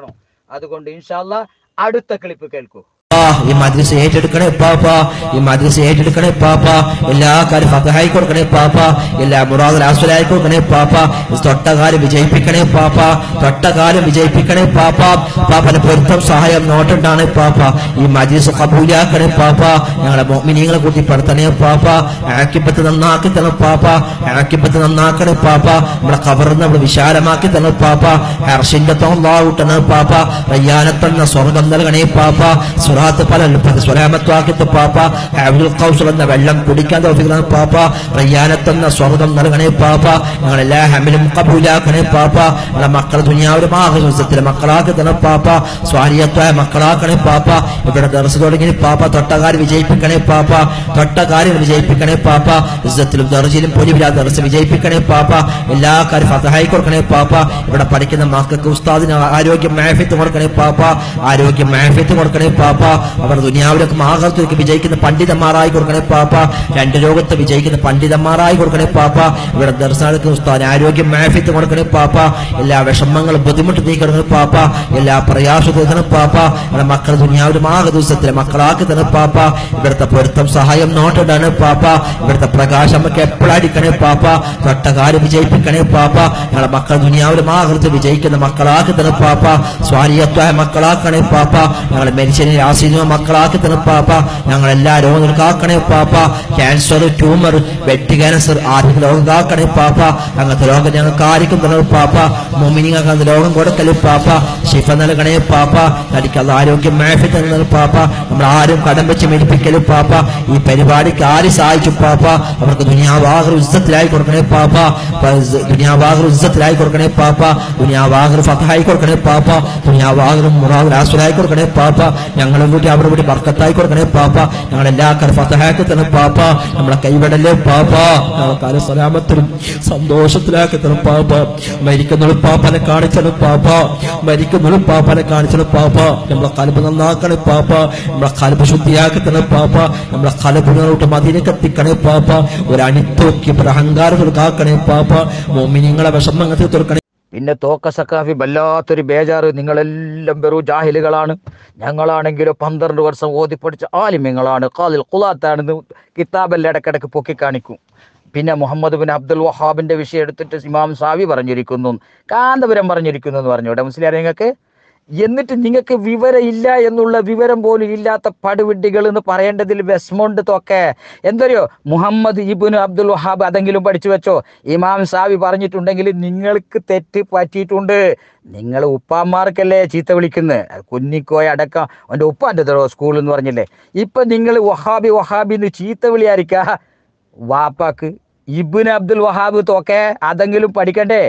അതുകൊണ്ട് ഇൻഷാല്ല അടുത്ത ക്ലിപ്പ് കേൾക്കൂ ആ, ഈ മദ്രസ ഏറ്റെടുക്കണേ പാപ്പ ഈ മദ്രസ ഏറ്റെടുക്കണേ പാപ്പ എല്ലാ കാര്യം ഫതഹായി കൊടുക്കണേ പാപ്പ എല്ലാ മുറാദ് ആസ്വലായി കൊടുക്കണേ പാപ്പ തൊട്ടകാലം വിജയിപ്പിക്കണേ പാപ്പ തൊട്ടകാലം വിജയിപ്പിക്കണേ പാപ്പ പാപ്പന്റെ പൊരുത്തം സഹായം നോട്ടുണ്ടാണ് പാപ്പ ഈ മദ്രസ കബൂലാക്കണേ പാപ്പ ഞങ്ങളെ മോമിനിയങ്ങളെ കൂട്ടി പെടുത്തണേ പാപ്പ ആക്കിപ്പത്ത് നന്നാക്കി തരണം പാപ്പ ആക്കിപ്പത്ത് നന്നാക്കണേ പാപ്പ നമ്മളെ കവർന്ന് നമ്മൾ വിശാലമാക്കി തരണം പാപ്പ ഹർഷിന്റെ തോന്നാവൂട്ടണേ പാപ്പ റയ്യാനത്തെന്ന സ്വർഗം നൽകണേ പാപ്പ സുറാത്ത് പല സ്വലാമത്വാക്കിത്ത് പാപ്പ ഹാബിൽ കൗസൽ എന്ന വെള്ളം കുടിക്കാൻ തോന്നിക്കണം പാപ്പ റയ്യാനത്തെന്ന സ്വർഗം നൽകണേ പാപ്പ ഞങ്ങളെല്ലാ ഹമിലും കബൂലാക്കണേ പാപ്പ ഞങ്ങളെ മക്കളെ ദുനിയാവിലും ആഹ്ലാസത്തിലെ മക്കളാക്കി തന്നെ പാപ്പ സ്വാരിയത്വായ മക്കളാക്കണേ പാപ്പ ഇവിടെ ദർസ് തുടങ്ങി പാപ്പ തൊട്ടകാര് വിജയിപ്പിക്കണേ പാപ്പ തൊട്ടകാര്യം വിജയിപ്പിക്കണേ പാപ്പ ഇസ്സത്തിലും ദർജിലും പൊലിവിലാ ദർസ് വിജയിപ്പിക്കണേ പാപ്പ എല്ലാ കാര്യം ഫതഹായി കൊടുക്കണേ പാപ്പ ഇവിടെ പഠിക്കുന്ന മക്കൾക്ക് ഉസ്താദിന് ആരോഗ്യം മാഫിത്ത് കൊടുക്കണേ പാപ്പ ആരോഗ്യം മാഫിത്ത് കൊടുക്കണേ പാപ്പ അവർ ദുനിയാവിലൊക്കെ ആകർത്തിലേക്ക് വിജയിക്കുന്ന പണ്ഡിതന്മാരായി കൊടുക്കണേ പാപ്പ രണ്ട് ലോകത്ത് വിജയിക്കുന്ന പണ്ഡിതന്മാരായി കൊടുക്കണേ പാപ്പ ഇവിടെ ദർശനങ്ങൾക്ക് ഉസ്താദിന് ആരോഗ്യം മാഫിത്ത് കൊടുക്കണേ പാപ്പ എല്ലാ വിഷമങ്ങളും ബുദ്ധിമുട്ട് നീക്കണം പാപ്പ എല്ലാ പ്രയാസവും തീർക്കണം പാപ്പ ഇവിടെ മക്കൾ ദുനിയാവിലും ആകെ ദിവസത്തിലെ മക്കളാക്കി തന്നെ പാപ്പ ഇവിടുത്തെ പൊരുത്തം സഹായം നോട്ടിടാണ് പാപ്പ ഇവിടുത്തെ പ്രകാശം നമുക്ക് എപ്പോഴടിക്കണേ പാപ്പ തൊട്ടകാലം വിജയിപ്പിക്കണേ പാപ്പ ഞങ്ങളെ മക്കൾ ദുനിയാവിലും ആകൃതി വിജയിക്കുന്ന മക്കളാക്കി തന്നെ പാപ്പ സ്വാരിയത്വായ മക്കളാക്കണേ പാപ്പ ഞങ്ങളെ മനുഷ്യനെ ആസീന മക്കളാക്കി തന്നെ പാപ്പ ഞങ്ങൾ എല്ലാ രോഗങ്ങളും കാക്കണേ പാപ്പ ക്യാൻസർ ട്യൂമർ വെറ്റ് ക്യാൻസർ ആർക്കും രോഗം കാക്കണേ പാപ്പ അങ്ങനത്തെ രോഗം ഞങ്ങൾക്ക് ആർക്കും തന്നെ പാപ്പ മോമിനിങ്ങൾക്ക് അത് രോഗം കൊടുക്കല് പാപ്പ ശിഫ നൽകണേ പാപ്പ തനിക്കത് ആരോഗ്യം മാഫി തന്നെ പാപ്പ നമ്മൾ ആരും കടം വെച്ച് മേടിപ്പിക്കല് പാപ്പ ഈ പരിപാടിക്ക് ആര് സഹായിച്ചു പാപ്പ അവർക്ക് ദുനിയാവാഹർ ഉസ്സത്തിലായി കൊടുക്കണേ പാപ്പ ദുനിയാവാഹർ ഉസ്സത്തിലായി കൊടുക്കണേ പാപ്പ ദുനിയാവാഹർ ഫതഹായി കൊടുക്കണേ പാപ്പ ദുനിയാവാഹർ മുറാദ് ആസുലായി കൊടുക്കണേ പാപ്പ ഞങ്ങളും കൂടി അവരുടെ കൂടി ബർക്കത്തായി കൊടുക്കണേ പാപ്പ ഞങ്ങളെല്ലാ കാര്യം ഫതഹാക്കി തന്നെ പാപ്പ നമ്മളെ കൈവിടല്ലേ പാപ്പ ഞങ്ങളെ കാലം സലാമത്തിലും സന്തോഷത്തിലാക്കി തന്നെ പാപ്പ മരിക്കുന്നവൾ പാപ്പനെ കാണിച്ചത് പാപ്പ മരിക്കുന്നവൾ പാപ്പനെ കാണിച്ചത് പാപ്പ നമ്മളെ കലപ്പ് നന്നാക്കണേ പാപ്പ നമ്മളെ കലപ്പ് ശുദ്ധിയാക്കി തന്നെ പാപ്പ നമ്മളെ കലപ്പിനോട്ട് മതിലേക്ക് എത്തിക്കണേ പാപ്പ ഒരു അണിത്തോക്കി ഒരു അഹങ്കാരത്തിൽ കാക്കണേ പാപ്പ മോമിനിങ്ങളെ വിഷമങ്ങത്തിൽ തുറക്കണേ പിന്നെ തോക്ക സക്കാഫി വല്ലാത്തൊരു ബേജാറ് നിങ്ങളെല്ലാം വെറു ജാഹിലുകളാണ് ഞങ്ങളാണെങ്കിലോ പന്ത്രണ്ട് വർഷം ഓതി പഠിച്ച ആലിമ്യങ്ങളാണ് കാലിൽ കുലാത്താണെന്ന് കിതാബെല്ലാം ഇടക്കിടക്ക് പൊക്കി കാണിക്കും പിന്നെ മുഹമ്മദ് ബിൻ അബ്ദുൽ വഹാബിന്റെ വിഷയം എടുത്തിട്ട് ഇമാം സാവി പറഞ്ഞിരിക്കുന്നു കാന്തപുരം പറഞ്ഞിരിക്കുന്നു എന്ന് പറഞ്ഞു ഇവിടെ മുസ്ലിം നിങ്ങൾക്ക് എന്നിട്ട് നിങ്ങൾക്ക് വിവരമില്ല എന്നുള്ള വിവരം പോലും ഇല്ലാത്ത പടുവിഡ്ഡികൾ എന്ന് പറയേണ്ടതിൽ വിഷമുണ്ട് തൊക്കെ എന്തറിയോ മുഹമ്മദ് ഇബുന് അബ്ദുൽ വഹാബ് അതെങ്കിലും പഠിച്ചു വെച്ചോ ഇമാം സാവി പറഞ്ഞിട്ടുണ്ടെങ്കിൽ നിങ്ങൾക്ക് തെറ്റ് പറ്റിയിട്ടുണ്ട് നിങ്ങൾ ഉപ്പാമാർക്കല്ലേ ചീത്ത വിളിക്കുന്നത് കുഞ്ഞിക്കോയ അടക്കം അവൻ്റെ ഉപ്പാൻ്റെ തരോ സ്കൂൾ എന്ന് പറഞ്ഞില്ലേ ഇപ്പൊ നിങ്ങൾ വഹാബി വഹാബി എന്ന് ചീത്ത വിളിയായിരിക്കാ വാപ്പാക്ക് ഇബുന് അബ്ദുൽ വഹാബ് തോക്കെ അതെങ്കിലും പഠിക്കണ്ടേ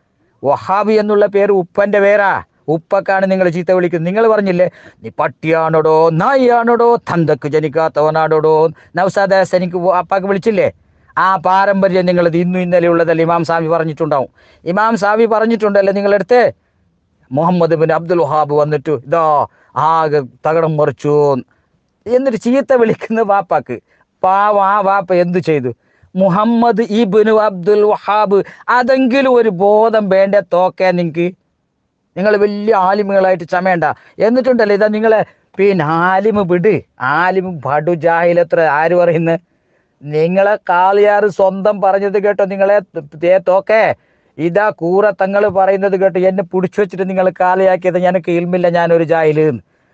വഹാബി എന്നുള്ള പേര് ഉപ്പന്റെ പേരാ ഉപ്പക്കാണ് നിങ്ങൾ ചീത്ത വിളിക്കുന്നത് നിങ്ങൾ പറഞ്ഞില്ലേ നീ പട്ടിയാണോടോ നായിയാണോടോ തന്തക്ക് ജനിക്കാത്തവനാണോടോ നവസാദ എനിക്ക് അപ്പാക്ക് വിളിച്ചില്ലേ ആ പാരമ്പര്യം നിങ്ങളത് ഇന്നും ഇന്നലെ ഉള്ളതല്ലേ ഇമാം സാവി പറഞ്ഞിട്ടുണ്ടാവും ഇമാം സാവി പറഞ്ഞിട്ടുണ്ടല്ലേ നിങ്ങളെടുത്ത് മുഹമ്മദ് ബിൻ അബ്ദുൽ വഹാബ് വന്നിട്ട് ഇതാ ആകെ തകടം മറിച്ചു എന്നിട്ട് ചീത്ത വിളിക്കുന്ന വാപ്പാക്ക് പാവ ആ വാപ്പ എന്തു ചെയ്തു മുഹമ്മദ് ഇബിനു അബ്ദുൽ വഹാബ് അതെങ്കിലും ഒരു ബോധം വേണ്ട തോക്കെ നിങ്ങൾക്ക് നിങ്ങൾ വലിയ ആലിമുകളായിട്ട് ചമയണ്ട എന്നിട്ടുണ്ടല്ലോ ഇതാ നിങ്ങളെ പിന്നെ ആലിമ് വിട് ആലിമ് ബഡു ജാഹിലത്ര ആര് പറയുന്നത് നിങ്ങളെ കാളിയാറ് സ്വന്തം പറഞ്ഞത് കേട്ടോ നിങ്ങളെ തേ തോക്കെ ഇതാ കൂറ തങ്ങൾ പറയുന്നത് കേട്ടോ എന്നെ പിടിച്ചു വെച്ചിട്ട് നിങ്ങൾ കാളിയാക്കിയത് എനിക്ക് ഇൽമില്ല ഞാനൊരു ജാഹില്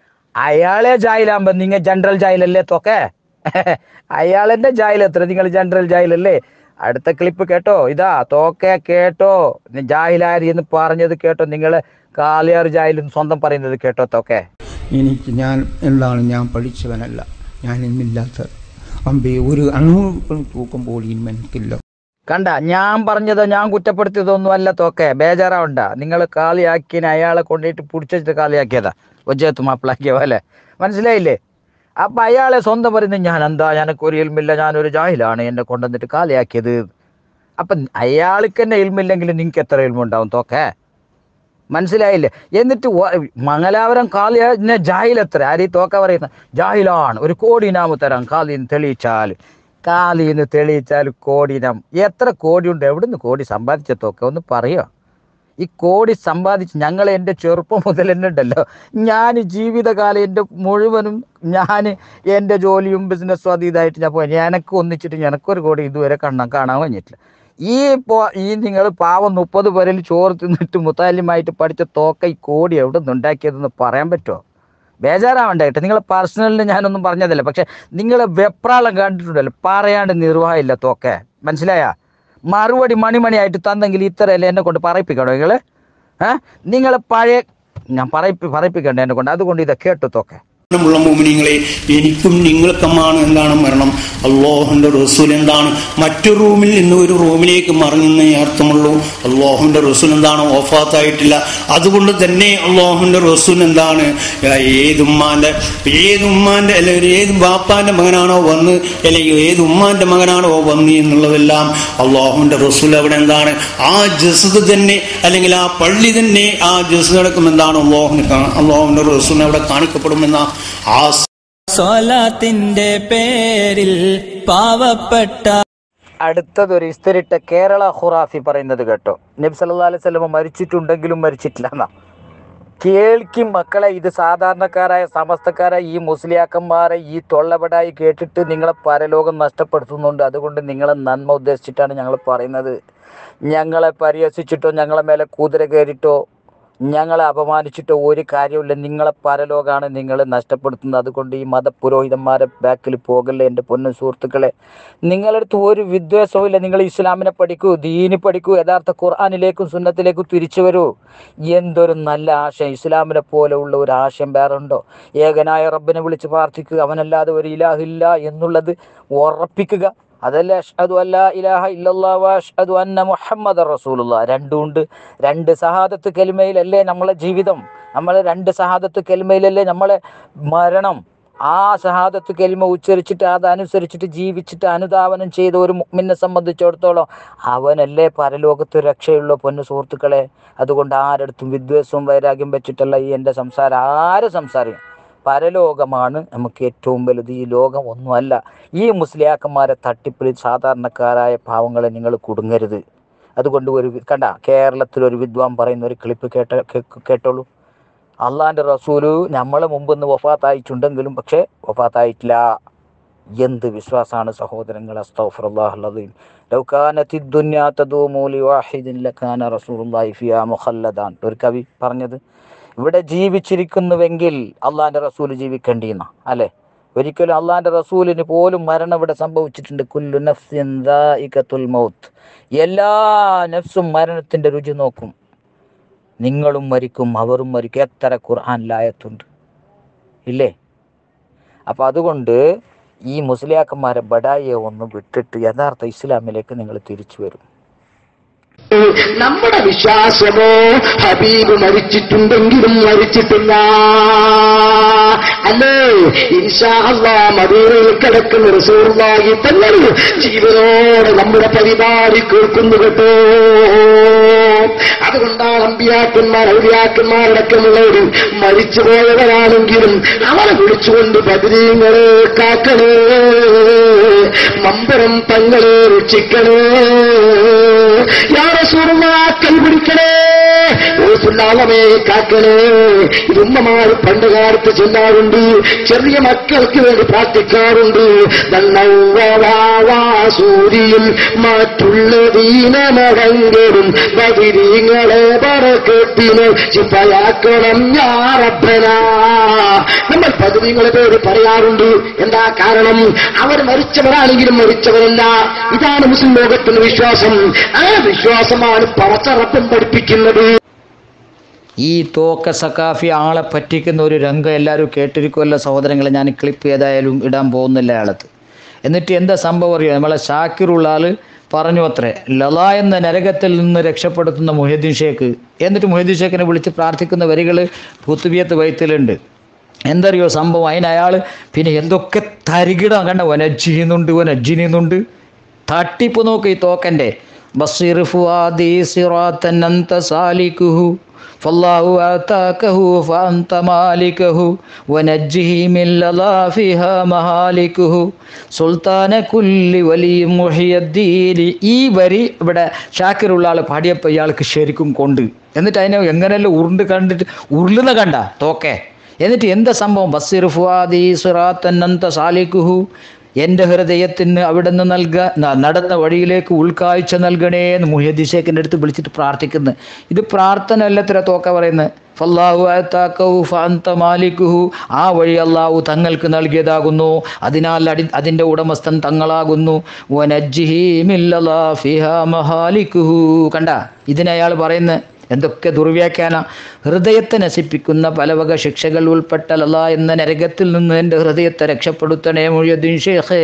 അയാളെ ജാഹിലാകുമ്പോ നിങ്ങൾ ജനറൽ ജാഹിലല്ലേ തോക്കെ അയാളെന്നെ ജാഹിൽ എത്ര നിങ്ങൾ ജനറൽ ജാഹിലല്ലേ അടുത്ത ക്ലിപ്പ് കേട്ടോ ഇതാ തോക്കെ കേട്ടോ ജാഹിലാരി എന്ന് പറഞ്ഞത് കേട്ടോ നിങ്ങള് കാളിയാർ ജാഹിൽ സ്വന്തം പറയുന്നത് കേട്ടോ തോക്കെ എനിക്ക് ഞാൻ എന്താണ് ഞാൻ പഠിച്ചവനല്ല ഞാൻ ഇന്നില്ലാത്ത അമ്പേ ഒരു അണു തൂക്കം പോലും എനിക്കില്ല കണ്ട ഞാൻ പറഞ്ഞതോ ഞാൻ കുറ്റപ്പെടുത്തിയതൊന്നും അല്ല തോക്കെ ബേജാറാവണ്ട നിങ്ങൾ കാളിയാക്കിന് അയാളെ കൊണ്ടുപോയിട്ട് പിടിച്ചിട്ട് കാളിയാക്കിയതാ ഒജ്ജത്ത് മാപ്പിളാക്കിയ പോലെ മനസ്സിലായില്ലേ അപ്പൊ അയാളെ സ്വന്തം പറയുന്നത് ഞാൻ എന്താ ഞാനൊക്കെ ഒരു ഇൽമില്ല ഞാനൊരു ജാഹിലാണ് എന്നെ കൊണ്ടുവന്നിട്ട് കാളിയാക്കിയത് അപ്പൊ അയാൾക്ക് തന്നെ ഇൽമില്ലെങ്കിൽ നിങ്ങൾക്ക് എത്ര ഇൽമുണ്ടാവും തോക്കെ മനസ്സിലായില്ലേ എന്നിട്ട് വ- മംഗലാപുരം കാളിയ ജാഹിൽ എത്ര ആരീ തോക്ക പറയുന്ന ജാഹിലാണ് ഒരു കോടിനാമ് തരാം കാലിന്ന് തെളിയിച്ചാൽ കാലിന്ന് തെളിയിച്ചാൽ കോടിനം എത്ര കോടി ഉണ്ട് എവിടുന്ന് കോടി സമ്പാദിച്ച തോക്ക ഒന്ന് പറയോ ഈ കോടി സമ്പാദിച്ച് ഞങ്ങൾ എൻ്റെ ചെറുപ്പം മുതൽ തന്നെ ഉണ്ടല്ലോ ഞാൻ ജീവിതകാലം എൻ്റെ മുഴുവനും ഞാൻ എൻ്റെ ജോലിയും ബിസിനസ്സും അത് ഇതായിട്ട് ഞാൻ പോയി എനക്ക് ഒന്നിച്ചിട്ട് എനക്കൊരു കോടി ഇതുവരെ കാണാൻ കാണാൻ കഴിഞ്ഞിട്ടില്ല ഈ പോ ഈ നിങ്ങൾ പാവം മുപ്പത് പേരിൽ ചോറ് തിന്നിട്ട് മുത്താലിമായിട്ട് പഠിച്ച തോക്ക ഈ കോടി എവിടെ നിന്ന് ഉണ്ടാക്കിയതെന്ന് പറയാൻ പറ്റുമോ ബേജാറാവണ്ട കേട്ടോ നിങ്ങളെ പേഴ്സണലിന് ഞാനൊന്നും പറഞ്ഞതല്ല പക്ഷെ നിങ്ങളെ വെപ്രാളം കണ്ടിട്ടുണ്ടല്ലോ പറയാണ്ട് നിർവാഹമില്ല തോക്കെ മനസ്സിലായ മറുപടി മണിമണിയായിട്ട് തന്നെങ്കിൽ ഇത്രയല്ലേ എന്നെ കൊണ്ട് പറയിപ്പിക്കണോ നിങ്ങൾ ഏ നിങ്ങൾ പഴയ ഞാൻ പറയിപ്പി പറയിപ്പിക്കണ്ട എന്നെ കൊണ്ട് അതുകൊണ്ട് ഇത് കേട്ടു തോക്കെ ഉള്ള മോമിനിങ്ങളെ എനിക്കും നിങ്ങൾക്കുമാണ് എന്താണ് മരണം അള്ളാഹുന്റെ റസൂൽ എന്താണ് മറ്റു റൂമിൽ നിന്ന് ഒരു റൂമിലേക്ക് മറിഞ്ഞെന്നേ അർത്ഥമുള്ളൂ അള്ളാഹുന്റെ റസൂൽ എന്താണ് ഓഫാത്തായിട്ടില്ല അതുകൊണ്ട് തന്നെ അള്ളാഹുന്റെ റസൂൽ എന്താണ് ഏതുമ്മാന്റെ ഏതുമ്മാന്റെ അല്ലെങ്കിൽ ഏത് ബാപ്പാന്റെ മകനാണോ വന്ന് അല്ലെങ്കിൽ ഏത് ഉമ്മാന്റെ മകനാണോ വന്ന് എന്നുള്ളതെല്ലാം അള്ളാഹുന്റെ റസൂൽ അവിടെ എന്താണ് ആ ജസദ് തന്നെ അല്ലെങ്കിൽ ആ പള്ളി തന്നെ ആ ജസദ് അടക്കം എന്താണ് അള്ളാഹുന് അള്ളാഹുന്റെ റസൂലിനെ അവിടെ കാണിക്കപ്പെടുമെന്ന ആ സ്വലാത്തിന്റെ പേരിൽ പാവപ്പെട്ട അടുത്തതൊരു ഇസ്തിരിട്ട കേരള ഖുറാഫി പറയുന്നത് കേട്ടോ നബി സല്ലാ അലൈഹി സ്വലമ മരിച്ചിട്ടുണ്ടെങ്കിലും മരിച്ചിട്ടില്ല എന്നാ കേൾക്കും മക്കളെ ഇത് സാധാരണക്കാരായ സമസ്തക്കാരായ ഈ മുസ്ലിയാക്കന്മാരെ ഈ തൊള്ളപടായി കേട്ടിട്ട് നിങ്ങളെ പരലോകം നഷ്ടപ്പെടുത്തുന്നുണ്ട് അതുകൊണ്ട് നിങ്ങളെ നന്മ ഉദ്ദേശിച്ചിട്ടാണ് ഞങ്ങൾ പറയുന്നത് ഞങ്ങളെ പരിഹസിച്ചിട്ടോ ഞങ്ങളെ മേലെ കുതിര കയറിയിട്ടോ ഞങ്ങളെ അപമാനിച്ചിട്ടോ ഒരു കാര്യമില്ല നിങ്ങളെ പരലോകമാണ് നിങ്ങൾ നഷ്ടപ്പെടുത്തുന്നത് അതുകൊണ്ട് ഈ മതപുരോഹിതന്മാരെ ബാക്കിൽ പോകല്ലേ എൻ്റെ പൊന്നു സുഹൃത്തുക്കളെ നിങ്ങളടുത്ത് ഒരു വിദ്വേഷവും ഇല്ല നിങ്ങൾ ഇസ്ലാമിനെ പഠിക്കൂ ദീനി പഠിക്കൂ യഥാർത്ഥ ഖുർആാനിലേക്കും സുന്നത്തിലേക്കും തിരിച്ചു വരൂ എന്തൊരു നല്ല ആശയം ഇസ്ലാമിനെ പോലെ ഉള്ള ഒരു ആശയം വേറെ ഉണ്ടോ ഏകനായ റബ്ബിനെ വിളിച്ച് പ്രാർത്ഥിക്കുക അവനല്ലാതെ ഒരു ഇലാഹില്ല എന്നുള്ളത് ഉറപ്പിക്കുക അതല്ലേ അഷ്ഹദു അല്ല ഇലാഹ ഇല്ലല്ലാ വ അഷ്ഹദു അന്ന മുഹമ്മദ് റസൂലുള്ള രണ്ടുണ്ട് രണ്ട് സഹാദത്ത് കെലിമയിലല്ലേ നമ്മളെ ജീവിതം നമ്മളെ രണ്ട് സഹാദത്ത് കെലിമയിലല്ലേ നമ്മളെ മരണം ആ സഹാദത്ത് കെലിമ ഉച്ചരിച്ചിട്ട് അതനുസരിച്ചിട്ട് ജീവിച്ചിട്ട് അനുധാവനം ചെയ്ത ഒരു മുഅ്മിനെ സംബന്ധിച്ചിടത്തോളം അവനല്ലേ പരലോകത്ത് രക്ഷയുള്ള പൊന്നു സുഹൃത്തുക്കളെ അതുകൊണ്ട് ആരടുത്തും വിദ്വേഷവും വൈരാഗ്യം വെച്ചിട്ടല്ല ഈ എൻ്റെ സംസാരം ആരും സംസാരിക്കും പരലോകമാണ് നമുക്ക് ഏറ്റവും വലുത് ഈ ലോകം ഒന്നുമല്ല ഈ മുസ്ലിയാക്കന്മാരെ തട്ടിപ്പിൽ സാധാരണക്കാരായ പാവങ്ങളെ നിങ്ങൾ കുടുങ്ങരുത് അതുകൊണ്ട് ഒരു വി- കണ്ട കേരളത്തിൽ ഒരു വിദ്വാൻ പറയുന്ന ഒരു ക്ലിപ്പ് കേട്ട കേ- കേട്ടോളൂ അള്ളാന്റെ റസൂല് നമ്മളെ മുമ്പ് നിന്ന് വഫാത്തായിട്ടുണ്ടെങ്കിലും പക്ഷേ വഫാത്തായിട്ടില്ല എന്ത് വിശ്വാസമാണ് സഹോദരങ്ങൾ അസ്തഗ്ഫിറുല്ലാഹ് ലൗ കാനത്തി ദുനിയാ തദൂമു ലിവാഹിദിൻ ലകാന റസൂലുള്ളാഹി ഫിഹാ മുഖല്ലദാൻ ഒരു കവി പറഞ്ഞത് ഇവിടെ ജീവിച്ചിരിക്കുന്നുവെങ്കിൽ അള്ളാന്റെ റസൂല് ജീവിക്കേണ്ടിയെന്ന അല്ലെ ഒരിക്കലും അള്ളാന്റെ റസൂലിന് പോലും മരണം ഇവിടെ സംഭവിച്ചിട്ടുണ്ട് കുല്ലു നഫ്സിൻ ദാഇഖത്തുൽ മൗത്ത് എല്ലാ നഫ്സും മരണത്തിന്റെ രുചി നോക്കും നിങ്ങളും മരിക്കും അവരും മരിക്കും എത്ര ഖുർആാനിലായത്തുണ്ട് ഇല്ലേ അപ്പൊ അതുകൊണ്ട് ഈ മുസ്ലിയാക്കന്മാരെ ബഡായിയെ ഒന്ന് വിട്ടിട്ട് യഥാർത്ഥ ഇസ്ലാമിലേക്ക് നിങ്ങൾ തിരിച്ചു വരും നമ്മുടെ വിശ്വാസമോ ഹബീബ് മരിച്ചിട്ടുണ്ടെങ്കിലും മരിച്ചിട്ടില്ല അല്ലേ ഇൻഷാ അല്ലാ മദീനയിൽ കിടക്കുന്ന റസൂർലായി തങ്ങൾ ജീവനോടെ നമ്മുടെ പരിപാടി കേൾക്കുന്നു കേട്ടോ അതുകൊണ്ടാണ് അമ്പിയാക്കന്മാർ ഔലിയാക്കന്മാരടക്കമുള്ളവർ മരിച്ചുപോയവരാണെങ്കിലും അവരെ വിളിച്ചുകൊണ്ട് ബദരീങ്ങളെ കാക്കണേ മമ്പരം തങ്ങളെ രക്ഷിക്കണേ യാറസൂറുള്ള കൈപിടിക്കണേ ഓസുല്ലാമേ കാക്കണേ ഇത് ഉമ്മമാർ പണ്ട് കാലത്ത് ചെല്ലാറുണ്ട് ചെറിയ മക്കൾക്ക് വേണ്ടി പ്രാർത്ഥിക്കാറുണ്ട് സൂര്യൻ മറ്റുള്ള ദീനമടങ്കരും ബദിരീങ്ങളെ പറക്കെട്ടിന് ചിപ്പയാക്കണം ഞാറപ്പന നമ്മൾ പതിനീങ്ങളെ പേര് പറയാറുണ്ട് എന്താ കാരണം അവർ മരിച്ചവരാണെങ്കിലും മരിച്ചവരല്ല ഇതാണ് മുസ്ലിം ലോകത്തിന്റെ വിശ്വാസം ആ വിശ്വാസമാണ് പറച്ചറപ്പൻ പഠിപ്പിക്കുന്നത് ഈ തോക്ക സക്കാഫി ആളെ പറ്റിക്കുന്ന ഒരു രംഗം എല്ലാവരും കേട്ടിരിക്കുമല്ലോ സഹോദരങ്ങളെ ഞാൻ ക്ലിപ്പ് ഏതായാലും ഇടാൻ പോകുന്നില്ല അയാളത്ത് എന്നിട്ട് എന്താ സംഭവം അറിയോ നമ്മളെ ഷാക്കിറുള്ള ആള് പറഞ്ഞു അത്രേ ലല എന്ന നരകത്തിൽ നിന്ന് രക്ഷപ്പെടുത്തുന്ന മുഹദ്ദീൻ ഷേഖ് എന്നിട്ട് മുഹദ്ദീൻ ഷേഖിനെ വിളിച്ച് പ്രാർത്ഥിക്കുന്ന വരികൾ പുത്തുബിയത്ത് വൈത്തിലുണ്ട് എന്തറിയോ സംഭവം അതിന് അയാൾ പിന്നെ എന്തൊക്കെ തരികിടാൻ കണ്ട ഒനജ്ജിനുണ്ട് ഒനജ്ജിനുണ്ട് തട്ടിപ്പ് നോക്ക് ഈ തോക്കൻ്റെ ബസ്സിർ ഫുആദി സിറാത്തൻ അന്ത സാലിക്കുഹു ഫല്ലാഹു ആതാക്കഹു ഫഅന്ത മാലിക്കഹു വനജ്ജിഹി മിൻ ലലാഫിഹാ മഹാലിക്കുഹു സുൽത്താന കുല്ലി വലിയ മുഹിയദ്ദീനി ഈ വരി ഇവിടെ ഷാക്കിറുള്ള ആൾ പാടിയപ്പോൾ ഇയാൾക്ക് ശരിക്കും കൊണ്ട് എന്നിട്ട് അതിനെ എങ്ങനെയല്ലോ ഉരുണ്ട് കണ്ടിട്ട് ഉരുളുന്ന കണ്ട തോക്കെ എന്നിട്ട് എന്താ സംഭവം ബസ്സിർ ഫുവാദി സിറാത്തന്നന്ത സാലിക്കുഹു എൻ്റെ ഹൃദയത്തിന് അവിടെ നിന്ന് നൽക ന- നടന്ന വഴിയിലേക്ക് ഉൾക്കാഴ്ച നൽകണേ എന്ന് മുഹ്യദ്ദീൻ ഷേഖിൻ്റെ അടുത്ത് വിളിച്ചിട്ട് പ്രാർത്ഥിക്കുന്നു ഇത് പ്രാർത്ഥന അല്ലത്ര തോക്ക പറയുന്നത് ഫല്ലാഹു അത്താക്കഹു ഫഅന്ത മാലിക്കുഹു ആ വഴി അള്ളാഹു തങ്ങൾക്ക് നൽകിയതാകുന്നു അതിനാൽ അടി അതിൻ്റെ ഉടമസ്ഥൻ തങ്ങളാകുന്നു വനജ്ജിഹി മില്ലല്ലാ ഫിഹാ മഹാലിക്കുഹു കണ്ട ഇതിനെ അയാൾ പറയുന്നത് എന്തൊക്കെ ദുർവ്യാഖ്യാന ഹൃദയത്തെ നശിപ്പിക്കുന്ന പലവക ശിക്ഷകൾ ഉൾപ്പെട്ടലല്ല എന്ന നരകത്തിൽ നിന്ന് എൻ്റെ ഹൃദയത്തെ രക്ഷപ്പെടുത്തണേ മൊഴിയദ്ദീൻ ഷേഖേ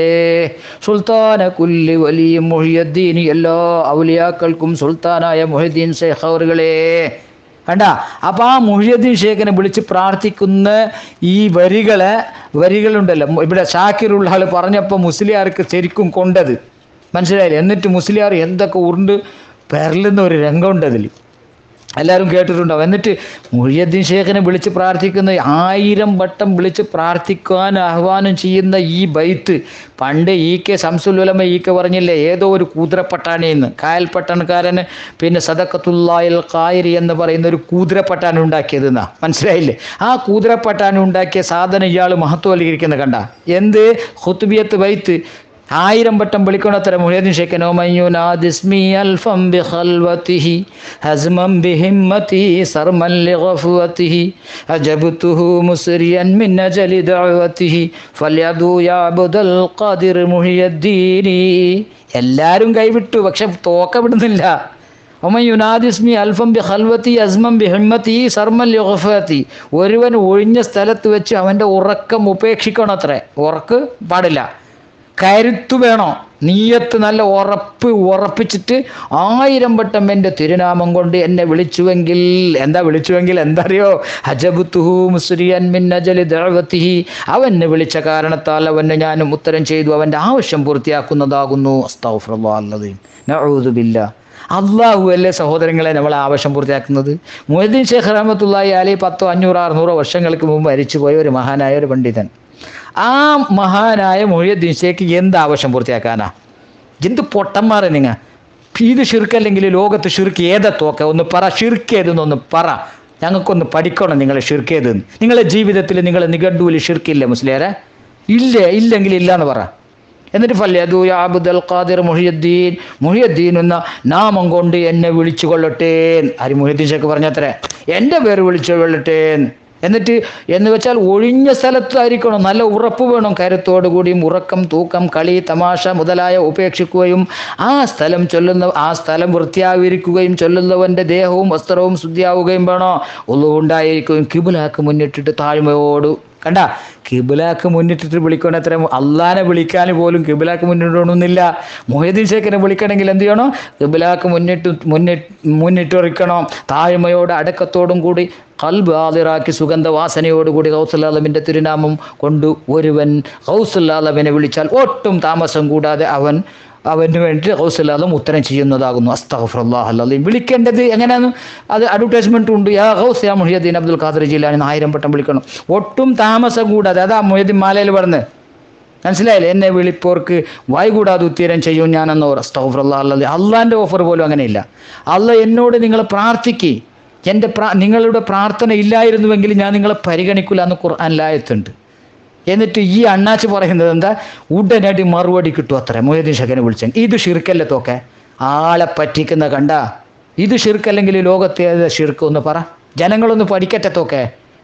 സുൽത്താന കുല്ലി വലിയ മൊഴിയദ്ദീൻ എല്ലാ ഔലിയാക്കൾക്കും സുൽത്താനായ മൊഹിദ്ദീൻ ഷേഖ് അവറുകളെ കണ്ട അപ്പൊ ആ മുഹിയുദ്ദീൻ ഷേഖിനെ വിളിച്ച് പ്രാർത്ഥിക്കുന്ന ഈ വരികളെ വരികളുണ്ടല്ലോ ഇവിടെ ഷാക്കിറുള്ള ആൾ പറഞ്ഞപ്പോൾ മുസ്ലിയാർക്ക് ശരിക്കും കൊണ്ടത് മനസ്സിലായില്ലേ എന്നിട്ട് മുസ്ലിയാർ എന്തൊക്കെ ഉരുണ്ട് പെരലുന്ന ഒരു രംഗമുണ്ട് അതിൽ എല്ലാവരും കേട്ടിട്ടുണ്ടാവും എന്നിട്ട് മുഴിയദ്ദീൻ ഷേഖിനെ വിളിച്ച് പ്രാർത്ഥിക്കുന്ന ആയിരം വട്ടം വിളിച്ച് പ്രാർത്ഥിക്കാൻ ആഹ്വാനം ചെയ്യുന്ന ഈ ബൈത്ത് പണ്ട് ഈ കെ സംസുലുലമ ഈ കെ പറഞ്ഞില്ലേ ഏതോ ഒരു കൂതിരപ്പട്ടാണിന്ന് കായൽ പട്ടണക്കാരന് പിന്നെ സദക്കത്തുല്ലായൽ കായരി എന്ന് പറയുന്ന ഒരു കൂതിരപ്പട്ടാണി ഉണ്ടാക്കിയതെന്നാ മനസ്സിലായില്ലേ ആ കൂതിരപ്പട്ടാണി ഉണ്ടാക്കിയ സാധനം ഇയാൾ മഹത്വവൽക്കരിക്കുന്ന കണ്ട എന്ത് ഹുത്തുബിയത്ത് ബൈത്ത് ആയിരം വട്ടം വിളിക്കണത്ര മുഹീദ്ദീൻ ഷേഖനോ മയ്യുനാദിസ്മി അൽഫം ബിഖൽവതിഹി ഹസ്മം ബിഹിമ്മതി സർമൻ ലിഗഫവതിഹി അജബ്തുഹു മുസ്രിയൻ മിൻ അജലി ദഅവതിഹി ഫല്യദു യാ അബ്ദുൽ ഖാദിർ മുഹിയദ്ദീനി എല്ലാരും കൈവിട്ടു പക്ഷെ തോക്ക വിടുന്നില്ല ഒമൻ യുനാദിസ്മി അൽഫം ബി ഖൽവത്തി അസ്മം ബി ഹിമ്മത്തി സർമൽ യുഗഫത്തി ഒരുവൻ ഒഴിഞ്ഞ സ്ഥലത്ത് വെച്ച് അവൻ്റെ ഉറക്കം ഉപേക്ഷിക്കണം അത്രേ ഉറക്ക് പാടില്ല കരുത്തു വേണോ നീയത്ത് നല്ല ഉറപ്പ് ഉറപ്പിച്ചിട്ട് ആയിരം വട്ടം എൻ്റെ തിരുനാമം കൊണ്ട് എന്നെ വിളിച്ചുവെങ്കിൽ എന്താ വിളിച്ചുവെങ്കിൽ എന്താ അറിയോ ഹജബുത്തുഹു മുസ്രിയൻ മിൻ അജലി ദഅവത്തിഹി അവനെ വിളിച്ച കാരണത്താൽ അവന് ഞാനും ഉത്തരം ചെയ്തു അവൻ്റെ ആവശ്യം പൂർത്തിയാക്കുന്നതാകുന്നു അസ്തഗ്ഫിറുല്ലാഹ് നഊദു ബില്ലാ അള്ളാഹു അല്ലേ സഹോദരങ്ങളെ നമ്മൾ ആവശ്യം പൂർത്തിയാക്കുന്നത് മുഹദ്ദീൻ ഷേഖ് റഹമത്തുള്ളാഹി അലി പത്തോ അഞ്ഞൂറോ അറുന്നൂറോ വർഷങ്ങൾക്ക് മുമ്പ് മരിച്ചുപോയ ഒരു മഹാനായ ഒരു പണ്ഡിതൻ ആ മഹാനായ മൊഴിയദ്ദീൻ ഷേഖ് എന്ത് ആവശ്യം പൂർത്തിയാക്കാനാ എന്ത് പൊട്ടന്മാരെ നിങ്ങ ഇത് ഷിർക്കല്ലെങ്കിൽ ലോകത്ത് ഷിർക്ക് ഏതാ തോക്ക ഒന്ന് പറ ഷിർക്ക് ഏതെന്നൊന്ന് പറ ഞങ്ങൾക്കൊന്ന് പഠിക്കണം നിങ്ങളെ ഷിർക്ക് ഏതെന്ന് നിങ്ങളെ ജീവിതത്തിൽ നിങ്ങളെ നിഘണ്ടുവിൽ ഷിർക്കില്ല മുസ്ലിയാരെ ഇല്ല ഇല്ലെങ്കിൽ ഇല്ല എന്ന് പറ എന്നിട്ട് ഫല്യദു യാ അബ്ദുൽ ഖാദിർ മുഹിയുദ്ദീൻ മുഹിയുദ്ദീൻ എന്ന നാമം കൊണ്ട് എന്നെ വിളിച്ചു കൊള്ളട്ടെ ആര് മുഹിയുദ്ദീൻ ഷേഖ് പറഞ്ഞത്രേ എൻ്റെ പേര് വിളിച്ചു കൊള്ളട്ടെ എന്നിട്ട് എന്ന് വെച്ചാൽ ഒഴിഞ്ഞ സ്ഥലത്തായിരിക്കണം നല്ല ഉറപ്പ് വേണം കരുത്തോടു കൂടിയും ഉറക്കം തൂക്കം കളി തമാശ മുതലായ ഉപേക്ഷിക്കുകയും ആ സ്ഥലം ചൊല്ലുന്ന ആ സ്ഥലം വൃത്തിയായിരിക്കുകയും ചൊല്ലുന്നവൻ്റെ ദേഹവും വസ്ത്രവും ശുദ്ധിയാവുകയും വേണോ ഒന്നുകൊണ്ടായിരിക്കും കിബിലാക്ക് മുന്നിട്ടിട്ട് താഴ്മയോട് കണ്ട കിബിലാക്ക് മുന്നിട്ടിട്ട് വിളിക്കണം അത്ര അള്ളാനെ വിളിക്കാൻ പോലും കിബിലാക്ക് മുന്നിട്ടൊന്നുമില്ല മൊഹീദ്ദീൻ ഷേഖിനെ വിളിക്കണമെങ്കിൽ എന്ത് ചെയ്യണം കിബിലാക്ക് മുന്നിട്ട് മുന്നിട്ട് മുന്നിട്ടൊറിക്കണം താഴ്മയോട് അടക്കത്തോടും കൂടി കൽബ് ആതിറാക്കി സുഗന്ധവാസനയോടുകൂടി ഹൗസുല്ലാലമിൻ്റെ തിരുനാമം കൊണ്ട് ഒരുവൻ ഹൗസുല്ലാലമിനെ വിളിച്ചാൽ ഒട്ടും താമസം കൂടാതെ അവൻ അവന് വേണ്ടി ഹൗസുല്ലാലും ഉത്തരം ചെയ്യുന്നതാകുന്നു അസ്തഫുല്ലാഹ് അല്ലീം വിളിക്കേണ്ടത് എങ്ങനെയാണ് അത് അഡ്വർടൈസ്മെന്റ് ഉണ്ട് യാ ഹൗസ് യാ മുഹിയദ്ദീൻ അബ്ദുൽ ഖാദർ ജിലാനി ആയിരം വട്ടം വിളിക്കണം ഒട്ടും താമസം കൂടാതെ അതാ മുഹിയദ്ദീൻ മാലയിൽ പറഞ്ഞ് മനസ്സിലായില്ലേ എന്നെ വിളിപ്പോർക്ക് വായി കൂടാതെ ഉത്തരം ചെയ്യും ഞാനെന്ന് അസ്തഫുല്ലാ അല്ലി അള്ളാൻ്റെ ഓഫർ പോലും അങ്ങനെയില്ല അല്ല എന്നോട് നിങ്ങൾ പ്രാർത്ഥിക്ക് എൻ്റെ പ്രാ നിങ്ങളുടെ പ്രാർത്ഥന ഇല്ലായിരുന്നുവെങ്കിൽ ഞാൻ നിങ്ങളെ പരിഗണിക്കില്ല എന്ന് ഖുർആാനിലായത്തുണ്ട് എന്നിട്ട് ഈ അണ്ണാച്ച് പറയുന്നത് എന്താ ഉടനടി മറുപടി കിട്ടും അത്ര മൊയ്തീൻ ഷഖനെ വിളിച്ച ഇത് ഷിർക്കല്ലേ തോക്കെ ആളെ പറ്റിക്കുന്ന കണ്ട ഇത് ഷിർക്കല്ലെങ്കിൽ ലോകത്തെ ഏതാ ഷിർക്ക് ഒന്ന് പറ ജനങ്ങളൊന്ന് പഠിക്കട്ടെ തോക്കെ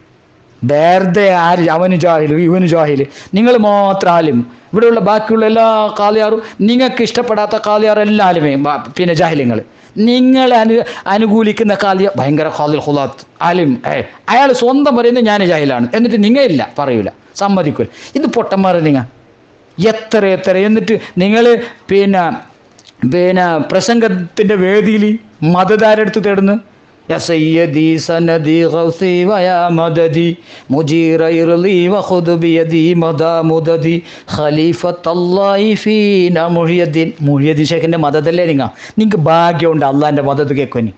വെറുതെ ആര് അവന് ജാഹില് ഇവന് ജാഹില് നിങ്ങൾ മാത്രം ആലും ഇവിടെയുള്ള ബാക്കിയുള്ള എല്ലാ കാലിയാറും നിങ്ങൾക്ക് ഇഷ്ടപ്പെടാത്ത കാലിയാർ എല്ലാ ആലുമേ ബാ- പിന്നെ ജാഹില്യങ്ങൾ നിങ്ങളെ അനു അനുകൂലിക്കുന്ന കാലിയ ഭയങ്കര ഖാലിൽ ഖുലാത്ത് ആലിം ഏ അയാൾ സ്വന്തം പറയുന്നത് ഞാൻ ജാഹിലാണ് എന്നിട്ട് നിങ്ങൾ ഇല്ല പറയൂല സമ്മതിക്കൂല ഇത് പൊട്ടന്മാർ നിങ്ങൾ എത്ര എത്ര എന്നിട്ട് നിങ്ങൾ പിന്നെ പിന്നെ പ്രസംഗത്തിൻ്റെ വേദിയിൽ മതധാരെടുത്ത് തേടുന്നു يا سيدي سندي غوثي ويا مددي مجير إرلي وخذ بيدي مدى مددي خليفة الله فينا محي الدين محي الدين ഷേഖിൻ്റെ മദതല്ലേ നിങ്ങൾ നിങ്ങൾക്ക് ഭാഗ്യമുണ്ട് അള്ളാൻ്റെ മദത് കേൾക്കുനി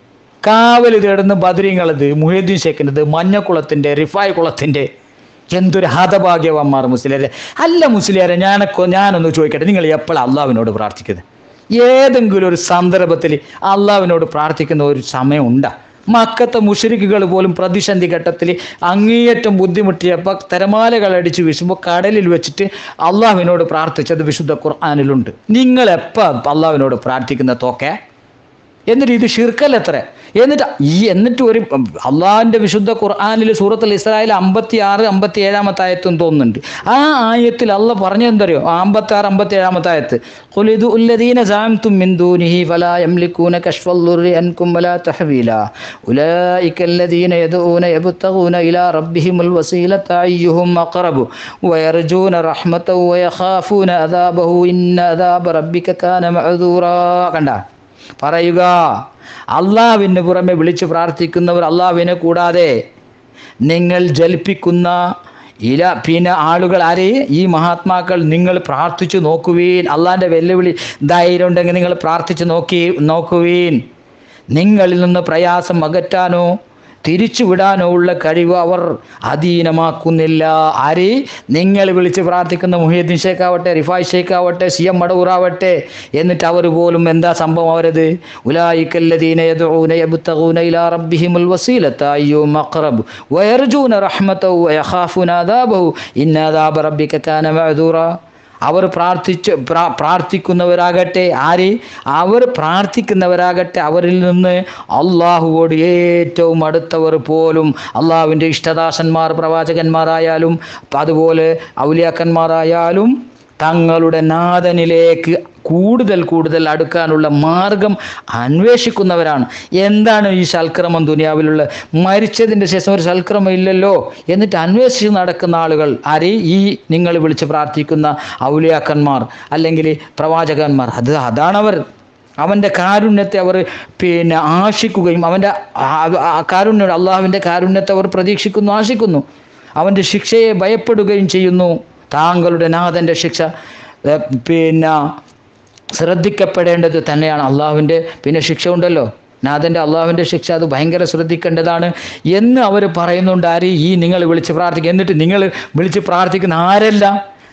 കാവൽ തേടുന്ന ബദരീങ്ങളത് മുഹീദ്ദീൻ ഷേഖിൻ്റെത് മഞ്ഞക്കുളത്തിൻ്റെ റിഫായ് കുളത്തിൻ്റെ എന്തൊരു ഹതഭാഗ്യവന്മാർ മുസ്ലിയാരെ അല്ല മുസ്ലിയാരെ ഞാനൊക്കെ ഞാനൊന്ന് ചോദിക്കട്ടെ നിങ്ങൾ എപ്പോഴാണ് അള്ളാവിനോട് പ്രാർത്ഥിക്കുന്നത് ഏതെങ്കിലും ഒരു സന്ദർഭത്തിൽ അള്ളാവിനോട് പ്രാർത്ഥിക്കുന്ന ഒരു സമയം ഉണ്ടാ മക്കത്തെ മുഷരിക്കുകൾ പോലും പ്രതിസന്ധി ഘട്ടത്തിൽ അങ്ങേയറ്റം ബുദ്ധിമുട്ടിയപ്പോൾ തിരമാലകൾ അടിച്ച് വീശുമ്പോൾ കടലിൽ വെച്ചിട്ട് അള്ളാഹുവിനോട് പ്രാർത്ഥിച്ചത് വിശുദ്ധ ഖുർആാനിലുണ്ട് നിങ്ങൾ എപ്പോൾ അള്ളാഹുവിനോട് പ്രാർത്ഥിക്കുന്ന തോക്കെ എന്നിട്ട് ഇത് ഷിർക്കല്ലത്ര എന്നിട്ട് ഈ എന്നിട്ട് ഒരു അള്ളാഹിന്റെ വിശുദ്ധ ഖുർആാനിൽ സൂറത്തുൽ ഇസ്രായേൽ അമ്പത്തി ആറ് അമ്പത്തി ഏഴാമത്തെ ആയത്തും തോന്നുന്നുണ്ട് ആ ആയത്തിൽ അള്ള പറഞ്ഞെന്തറിയോ അമ്പത്തി ആറ് അമ്പത്തി ഏഴാമത്തെ ആയത്ത് ഖുലിദു ഉല്ലദീന സാംതും മിൻ ദൂനിഹി ഫലാ യംലികൂന കശ്ഫൽ ദുർരി അൻകും വലാ തഹ്വീല ഉലൈക الذين يدعون يبتغون إلى ربهم الوسيلة أيهم أقرب ويرجون رحمته ويخافون عذابه إن عذاب ربك كان معذورا കണ്ട പറയുക അള്ളാവിന് പുറമെ വിളിച്ചു പ്രാർത്ഥിക്കുന്നവർ അള്ളാവിനെ കൂടാതെ നിങ്ങൾ ജൽപ്പിക്കുന്ന ഇല പിന്നെ ആളുകൾ ആരെ ഈ മഹാത്മാക്കൾ നിങ്ങൾ പ്രാർത്ഥിച്ചു നോക്കുവീൻ അള്ളാന്റെ വെല്ലുവിളി ധൈര്യം ഉണ്ടെങ്കിൽ നിങ്ങൾ പ്രാർത്ഥിച്ചു നോക്കി നോക്കുവീൻ നിങ്ങളിൽ നിന്ന് പ്രയാസം അകറ്റാനോ തിരിച്ചു വിടാനോ ഉള്ള കഴിവ് അവർ അധീനമാക്കുന്നില്ല ആര് നിങ്ങൾ വിളിച്ച് പ്രാർത്ഥിക്കുന്ന മുഹിയുദ്ദീൻ ഷേഖ് ആവട്ടെ റിഫായ് ഷേഖ് ആവട്ടെ സി എം മടവൂറാവട്ടെ എന്നിട്ട് അവർ പോലും എന്താ സംഭവം അവരത് ഉലായിക്കല്ലദീന യദ്ഊന യബ്തഗൂന ഇലാ റബ്ബിഹിമുൽ വസീലത അയ്യും അഖറബ് വയർജൂന റഹ്മതഹു വയഖാഫുന അദാബഹു ഇന്ന അദാബ റബ്ബിക കാന മഅദൂറ അവർ പ്രാർത്ഥിച്ച് പ്രാ- പ്രാർത്ഥിക്കുന്നവരാകട്ടെ ആര് അവർ പ്രാർത്ഥിക്കുന്നവരാകട്ടെ അവരിൽ നിന്ന് അള്ളാഹുവോട് ഏറ്റവും അടുത്തവർ പോലും അള്ളാഹുവിൻ്റെ ഇഷ്ടദാസന്മാർ പ്രവാചകന്മാരായാലും അതുപോലെ ഔലിയാക്കന്മാരായാലും തങ്ങളുടെ നാഥനിലേക്ക് കൂടുതൽ കൂടുതൽ അടുക്കാനുള്ള മാർഗം അന്വേഷിക്കുന്നവരാണ് എന്താണ് ഈ സൽക്രമം ദുനിയാവിലുള്ള മരിച്ചതിൻ്റെ ശേഷം ഒരു സൽക്രമം ഇല്ലല്ലോ എന്നിട്ട് അന്വേഷിച്ച് നടക്കുന്ന ആളുകൾ ആര് ഈ നിങ്ങൾ വിളിച്ച് പ്രാർത്ഥിക്കുന്ന ഔലിയാക്കന്മാർ അല്ലെങ്കിൽ പ്രവാചകന്മാർ അത് അതാണവർ അവൻ്റെ കാരുണ്യത്തെ അവർ പിന്നെ ആശിക്കുകയും അവൻ്റെ ആ- ആ കാരുണ്യം അള്ളാഹുവിൻ്റെ കാരുണ്യത്തെ അവർ പ്രതീക്ഷിക്കുന്നു ആശിക്കുന്നു അവൻ്റെ ശിക്ഷയെ ഭയപ്പെടുകയും ചെയ്യുന്നു താങ്കളുടെ നാഥൻ്റെ ശിക്ഷ ഏ, പിന്നെ ശ്രദ്ധിക്കപ്പെടേണ്ടത് തന്നെയാണ് അള്ളാഹുവിൻ്റെ പിന്നെ ശിക്ഷ ഉണ്ടല്ലോ നാഥൻ്റെ അള്ളാഹുവിൻ്റെ ശിക്ഷ അത് ഭയങ്കര ശ്രദ്ധിക്കേണ്ടതാണ് എന്ന് അവർ പറയുന്നുണ്ട് ആര് ഈ നിങ്ങൾ വിളിച്ച് പ്രാർത്ഥിക്കുക എന്നിട്ട് നിങ്ങൾ വിളിച്ച് പ്രാർത്ഥിക്കുന്ന ആരല്ല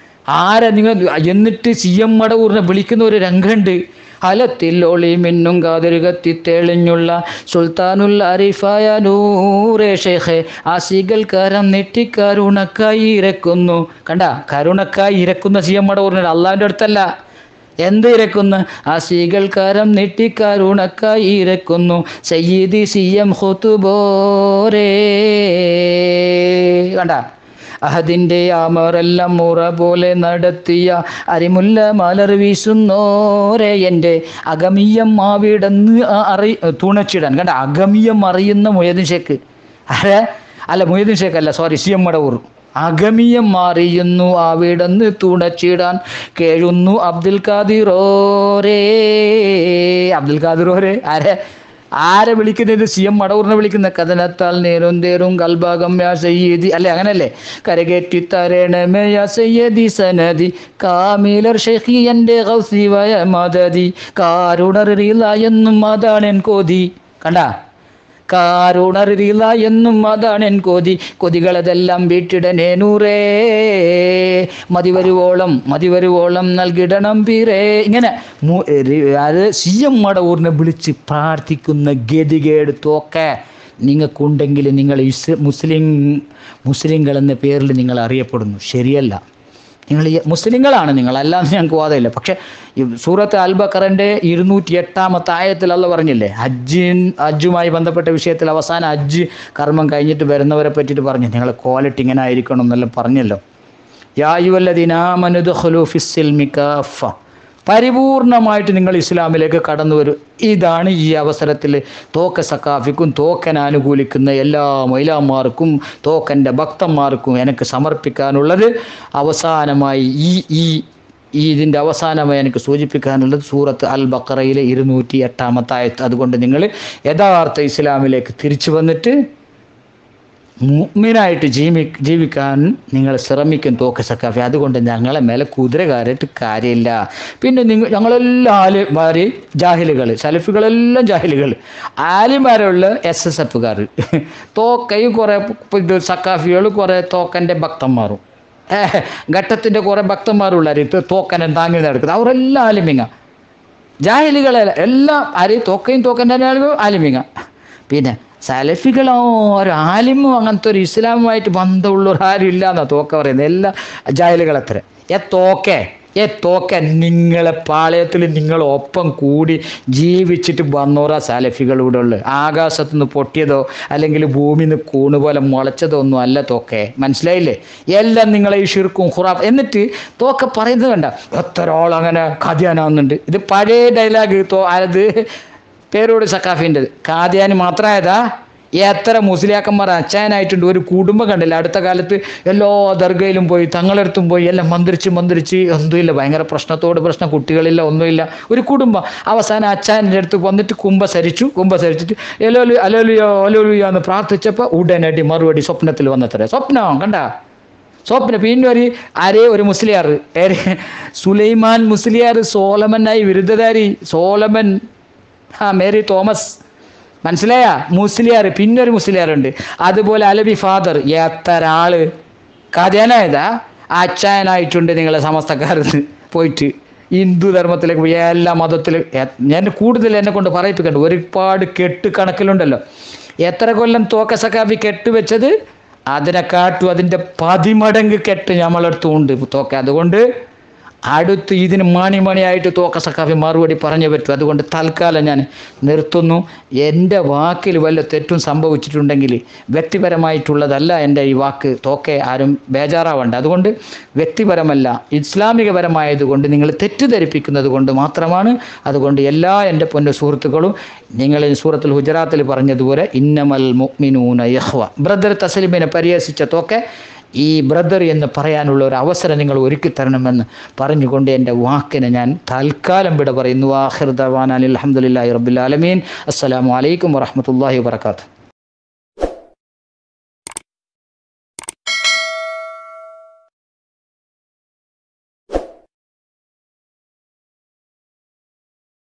ആരാ നിങ്ങൾ എന്നിട്ട് സി എം മടവൂറിനെ വിളിക്കുന്ന ഒരു രംഗമുണ്ട് അലത്തിൽ ഒളി മിന്നും കാതിരുകത്തി തെളിഞ്ഞുള്ള സുൽത്താനുൽ അരിഫായ നൂറേ ഷേഖെ ആസികൾ കരം നെറ്റി കരുണക്കായി ഇരക്കുന്നു കണ്ട കരുണക്കായി ഇരക്കുന്ന സി എം മടവൂറിന് അള്ളാഹിൻ്റെ അടുത്തല്ല എന്ത് ഇരക്കുന്നു ആസികൾ കരം നെറ്റി കരുണക്കായി ഇരക്കുന്നു സയ്യിദി സി എം ഹുത്തുബോരേ കണ്ട അഹദിൻ്റെ അമറെല്ലാം മുറ പോലെ നടത്തിയ അരിമുല്ല മലർ വീശുന്നോരെ എൻ്റെ അഗമീയം മാവിടന്ന് അറി തുണച്ചിടാൻ കണ്ട അഗമീയം അറിയുന്ന മുയദിൻ ഷേക്ക് ആരെ അല്ല മുയദിൻ ഷേക്ക് അല്ല സോറി സി എം മടവൂർ അഗമീയം മാറിയുന്നു അവിടന്ന് തുണച്ചിടാൻ കേഴുന്നു അബ്ദുൽ ഖാദിറോരേ അബ്ദുൽ ഖാദിറോരെ ആരെ ആരെ വിളിക്കുന്നത് സി എം മടവൂറിനെ വിളിക്കുന്ന കഥനത്താൽ നേരും തേരും കൽഭാഗം യാ സയ്യദി അല്ലെ അങ്ങനല്ലേ കരകേറ്റി തരണമേ യാ സയ്യദി സനദി കാമിലർ ഷെഖി എൻ്റെ ഗൗസിവയ മദതി കാരുണറിയില്ല എന്നും അതാണ് എൻ കോതി കണ്ട കാരുണറിയില്ല എന്നും അതാണ് എൻ കൊതി കൊതികളതെല്ലാം വീട്ടിടനേ നൂറേ മതിവരുവോളം മതിവരുവോളം നൽകിടണം പീരേ ഇങ്ങനെ മു- രി- അത് സി എം മടവൂറിനെ വിളിച്ച് പ്രാർത്ഥിക്കുന്ന ഗതികേട് തോക്കെ നിങ്ങൾക്കുണ്ടെങ്കിൽ നിങ്ങൾ ഇസ് മുസ്ലിം മുസ്ലിങ്ങൾ എന്ന പേരിൽ നിങ്ങൾ അറിയപ്പെടുന്നു ശരിയല്ല നിങ്ങൾ ഈ മുസ്ലിങ്ങളാണ് നിങ്ങൾ അല്ലാന്ന് ഞങ്ങൾക്ക് വാദമില്ല പക്ഷെ ഈ സൂറത്ത് അൽ ബക്കറിന്റെ ഇരുന്നൂറ്റി എട്ടാമത്തെ ആയത്തിൽ അല്ല പറഞ്ഞില്ലേ ഹജ്ജിൻ ഹജ്ജുമായി ബന്ധപ്പെട്ട വിഷയത്തിൽ അവസാനം ഹജ്ജ് കർമ്മം കഴിഞ്ഞിട്ട് വരുന്നവരെ പറ്റിയിട്ട് പറഞ്ഞു നിങ്ങളെ ക്വാളിറ്റി ഇങ്ങനെ ആയിരിക്കണം എന്നെല്ലാം പറഞ്ഞല്ലോ യായുവല്ലദിനാമനുദ്ഖുലുഫിസിൽമിക്കാഫ പരിപൂർണമായിട്ട് നിങ്ങൾ ഇസ്ലാമിലേക്ക് കടന്നു വരും ഇതാണ് ഈ അവസരത്തിൽ തോക്ക സക്കാഫിക്കും തോക്കൻ അനുകൂലിക്കുന്ന എല്ലാ മൈലാന്മാർക്കും തോക്കൻ്റെ ഭക്തന്മാർക്കും എനിക്ക് സമർപ്പിക്കാനുള്ളത് അവസാനമായി ഈ ഈ ഈ ഇതിൻ്റെ അവസാനമായി എനിക്ക് സൂചിപ്പിക്കാനുള്ളത് സൂറത്ത് അൽ ബക്കറയിലെ ഇരുന്നൂറ്റി എട്ടാമത്തെ ആയത്ത് അതുകൊണ്ട് നിങ്ങൾ യഥാർത്ഥ ഇസ്ലാമിലേക്ക് തിരിച്ചു വന്നിട്ട് മുഗ്മിനായിട്ട് ജീവി ജീവിക്കാൻ നിങ്ങൾ ശ്രമിക്കും തോക്ക് സക്കാഫി അതുകൊണ്ട് ഞങ്ങളെ മേലെ കുതിര കയറിയിട്ട് കാര്യമില്ല പിന്നെ നിങ്ങൾ ഞങ്ങളെല്ലാം ആലിമാര് ജാഹിലുകൾ സലഫികളെല്ലാം ജാഹിലുകൾ ആലിമാരുള്ള എസ് എസ് എഫുകാർ തോക്കയും കുറേ ഇത് സക്കാഫികൾ കുറേ തോക്കൻ്റെ ഭക്തന്മാരും ഏഹ് ഘട്ടത്തിൻ്റെ കുറേ ഭക്തന്മാരുള്ളവർ തോക്കനെ താങ്ങി നടക്കുന്നത് അവരെല്ലാം ആലിമിങ്ങ ജാഹിലുകളെ എല്ലാം ആരെയും തോക്കയും തോക്കൻ്റെ ആളുകൾ ആലിമിങ്ങ പിന്നെ സലഫികളോ ഒരു ആലിമും അങ്ങനത്തെ ഒരു ഇസ്ലാമുമായിട്ട് ബന്ധമുള്ളവർ ആരും ഇല്ല എന്നാ തോക്ക പറയുന്നത് എല്ലാ ജായലുകളത്ര ഏ തോക്കെ ഏ തോക്ക നിങ്ങളെ പാളയത്തിൽ നിങ്ങൾ ഒപ്പം കൂടി ജീവിച്ചിട്ട് വന്നോറ സാലഫികളിവിടെ ഉള്ളു ആകാശത്തു നിന്ന് പൊട്ടിയതോ അല്ലെങ്കിൽ ഭൂമിയിൽ നിന്ന് കൂണ് പോലെ മുളച്ചതോ ഒന്നും അല്ല തോക്കെ മനസ്സിലായില്ലേ എല്ലാം നിങ്ങളെ ഈ ഷിർക്കും ഖുറാഫ് എന്നിട്ട് തോക്ക പറയുന്നത് കണ്ട എത്ര ആൾ അങ്ങനെ കഥയാനാവുന്നുണ്ട് ഇത് പഴയ ഡയലോഗ് തോ അത് പേരോട് സക്കാഫിൻ്റെ കാദ്യാന് മാത്രമായതാ എത്ര മുസ്ലിയാക്കന്മാർ അച്ചായനായിട്ടുണ്ട് ഒരു കുടുംബം കണ്ടില്ല അടുത്ത കാലത്ത് എല്ലാ ദർഗയിലും പോയി തങ്ങളടുത്തും പോയി എല്ലാം മന്ത്രിച്ച് മന്ത്രിച്ച് ഒന്നുമില്ല ഭയങ്കര പ്രശ്നത്തോട് പ്രശ്നം കുട്ടികളില്ല ഒന്നുമില്ല ഒരു കുടുംബം അവസാനം അച്ചായൻ്റെ അടുത്ത് വന്നിട്ട് കുംഭസരിച്ചു കുംഭസരിച്ചിട്ട് എലോലു അലോലുയോ അലോലുയോ എന്ന് പ്രാർത്ഥിച്ചപ്പോൾ ഉടനടി മറുപടി സ്വപ്നത്തിൽ വന്നത്രേ സ്വപ്നം കണ്ട സ്വപ്ന പിന്നെ ഒരു ആരേ ഒരു മുസ്ലിയാർ ഏര് സുലൈമാൻ മുസ്ലിയാർ സോളമനായി വിരുദ്ധധാരി സോളമൻ ആ മേരി തോമസ് മനസ്സിലായ മുസ്ലിയാർ പിന്നെ ഒരു മുസ്ലിയാറുണ്ട് അതുപോലെ അലബി ഫാദർ എത്ര ആള് കഥനായതാ അച്ചായനായിട്ടുണ്ട് നിങ്ങളെ സമസ്തക്കാരെന്ന് പോയിട്ട് ഹിന്ദു ധർമ്മത്തിലേക്ക് പോയി എല്ലാ മതത്തിലും എ- ഞാൻ കൂടുതൽ എന്നെ കൊണ്ട് പറയിപ്പിക്കണ്ട ഒരുപാട് കെട്ട് കണക്കിലുണ്ടല്ലോ എത്ര കൊല്ലം തോക്ക സക്കാഫി കെട്ട് വെച്ചത് അതിനെക്കാട്ടും അതിൻ്റെ പതിമടങ്ങ് കെട്ട് നമ്മളടുത്തും ഉണ്ട് തോക്ക അതുകൊണ്ട് അടുത്ത് ഇതിന് മണി മണിയായിട്ട് തോക്ക സക്കാഫി മറുപടി പറഞ്ഞു പറ്റും അതുകൊണ്ട് തൽക്കാലം ഞാൻ നിർത്തുന്നു എൻ്റെ വാക്കിൽ വല്ല തെറ്റും സംഭവിച്ചിട്ടുണ്ടെങ്കിൽ വ്യക്തിപരമായിട്ടുള്ളതല്ല എൻ്റെ ഈ വാക്ക് തോക്കെ ആരും ബേജാറാവണ്ട അതുകൊണ്ട് വ്യക്തിപരമല്ല ഇസ്ലാമികപരമായതുകൊണ്ട് നിങ്ങൾ തെറ്റിദ്ധരിപ്പിക്കുന്നത് കൊണ്ട് മാത്രമാണ് അതുകൊണ്ട് എല്ലാ എൻ്റെ പൊന്ന സുഹൃത്തുക്കളും നിങ്ങൾ ഈ സൂറത്തുൽ ഹുജറാത്തിൽ പറഞ്ഞതുപോലെ ഇന്നമൽ മുഅ്മിനൂന യഹ്വ ബ്രദർ തസ്ലിമിനെ പരിഹസിച്ച തോക്കെ ഈ ബ്രദർ എന്ന് പറയാനുള്ള ഒരു അവസരം നിങ്ങൾ ഒരുക്കി തരണമെന്ന് പറഞ്ഞുകൊണ്ട് എൻ്റെ വാക്കിനെ ഞാൻ തൽക്കാലം വിട പറയുന്നു ആഹിർ ദവാൻ അലി അലഹമുല്ലാ റബ്ബുലാലമീൻ അസ്സലാമു അലൈക്കും വറഹമത്തല്ലാഹി വാത്തു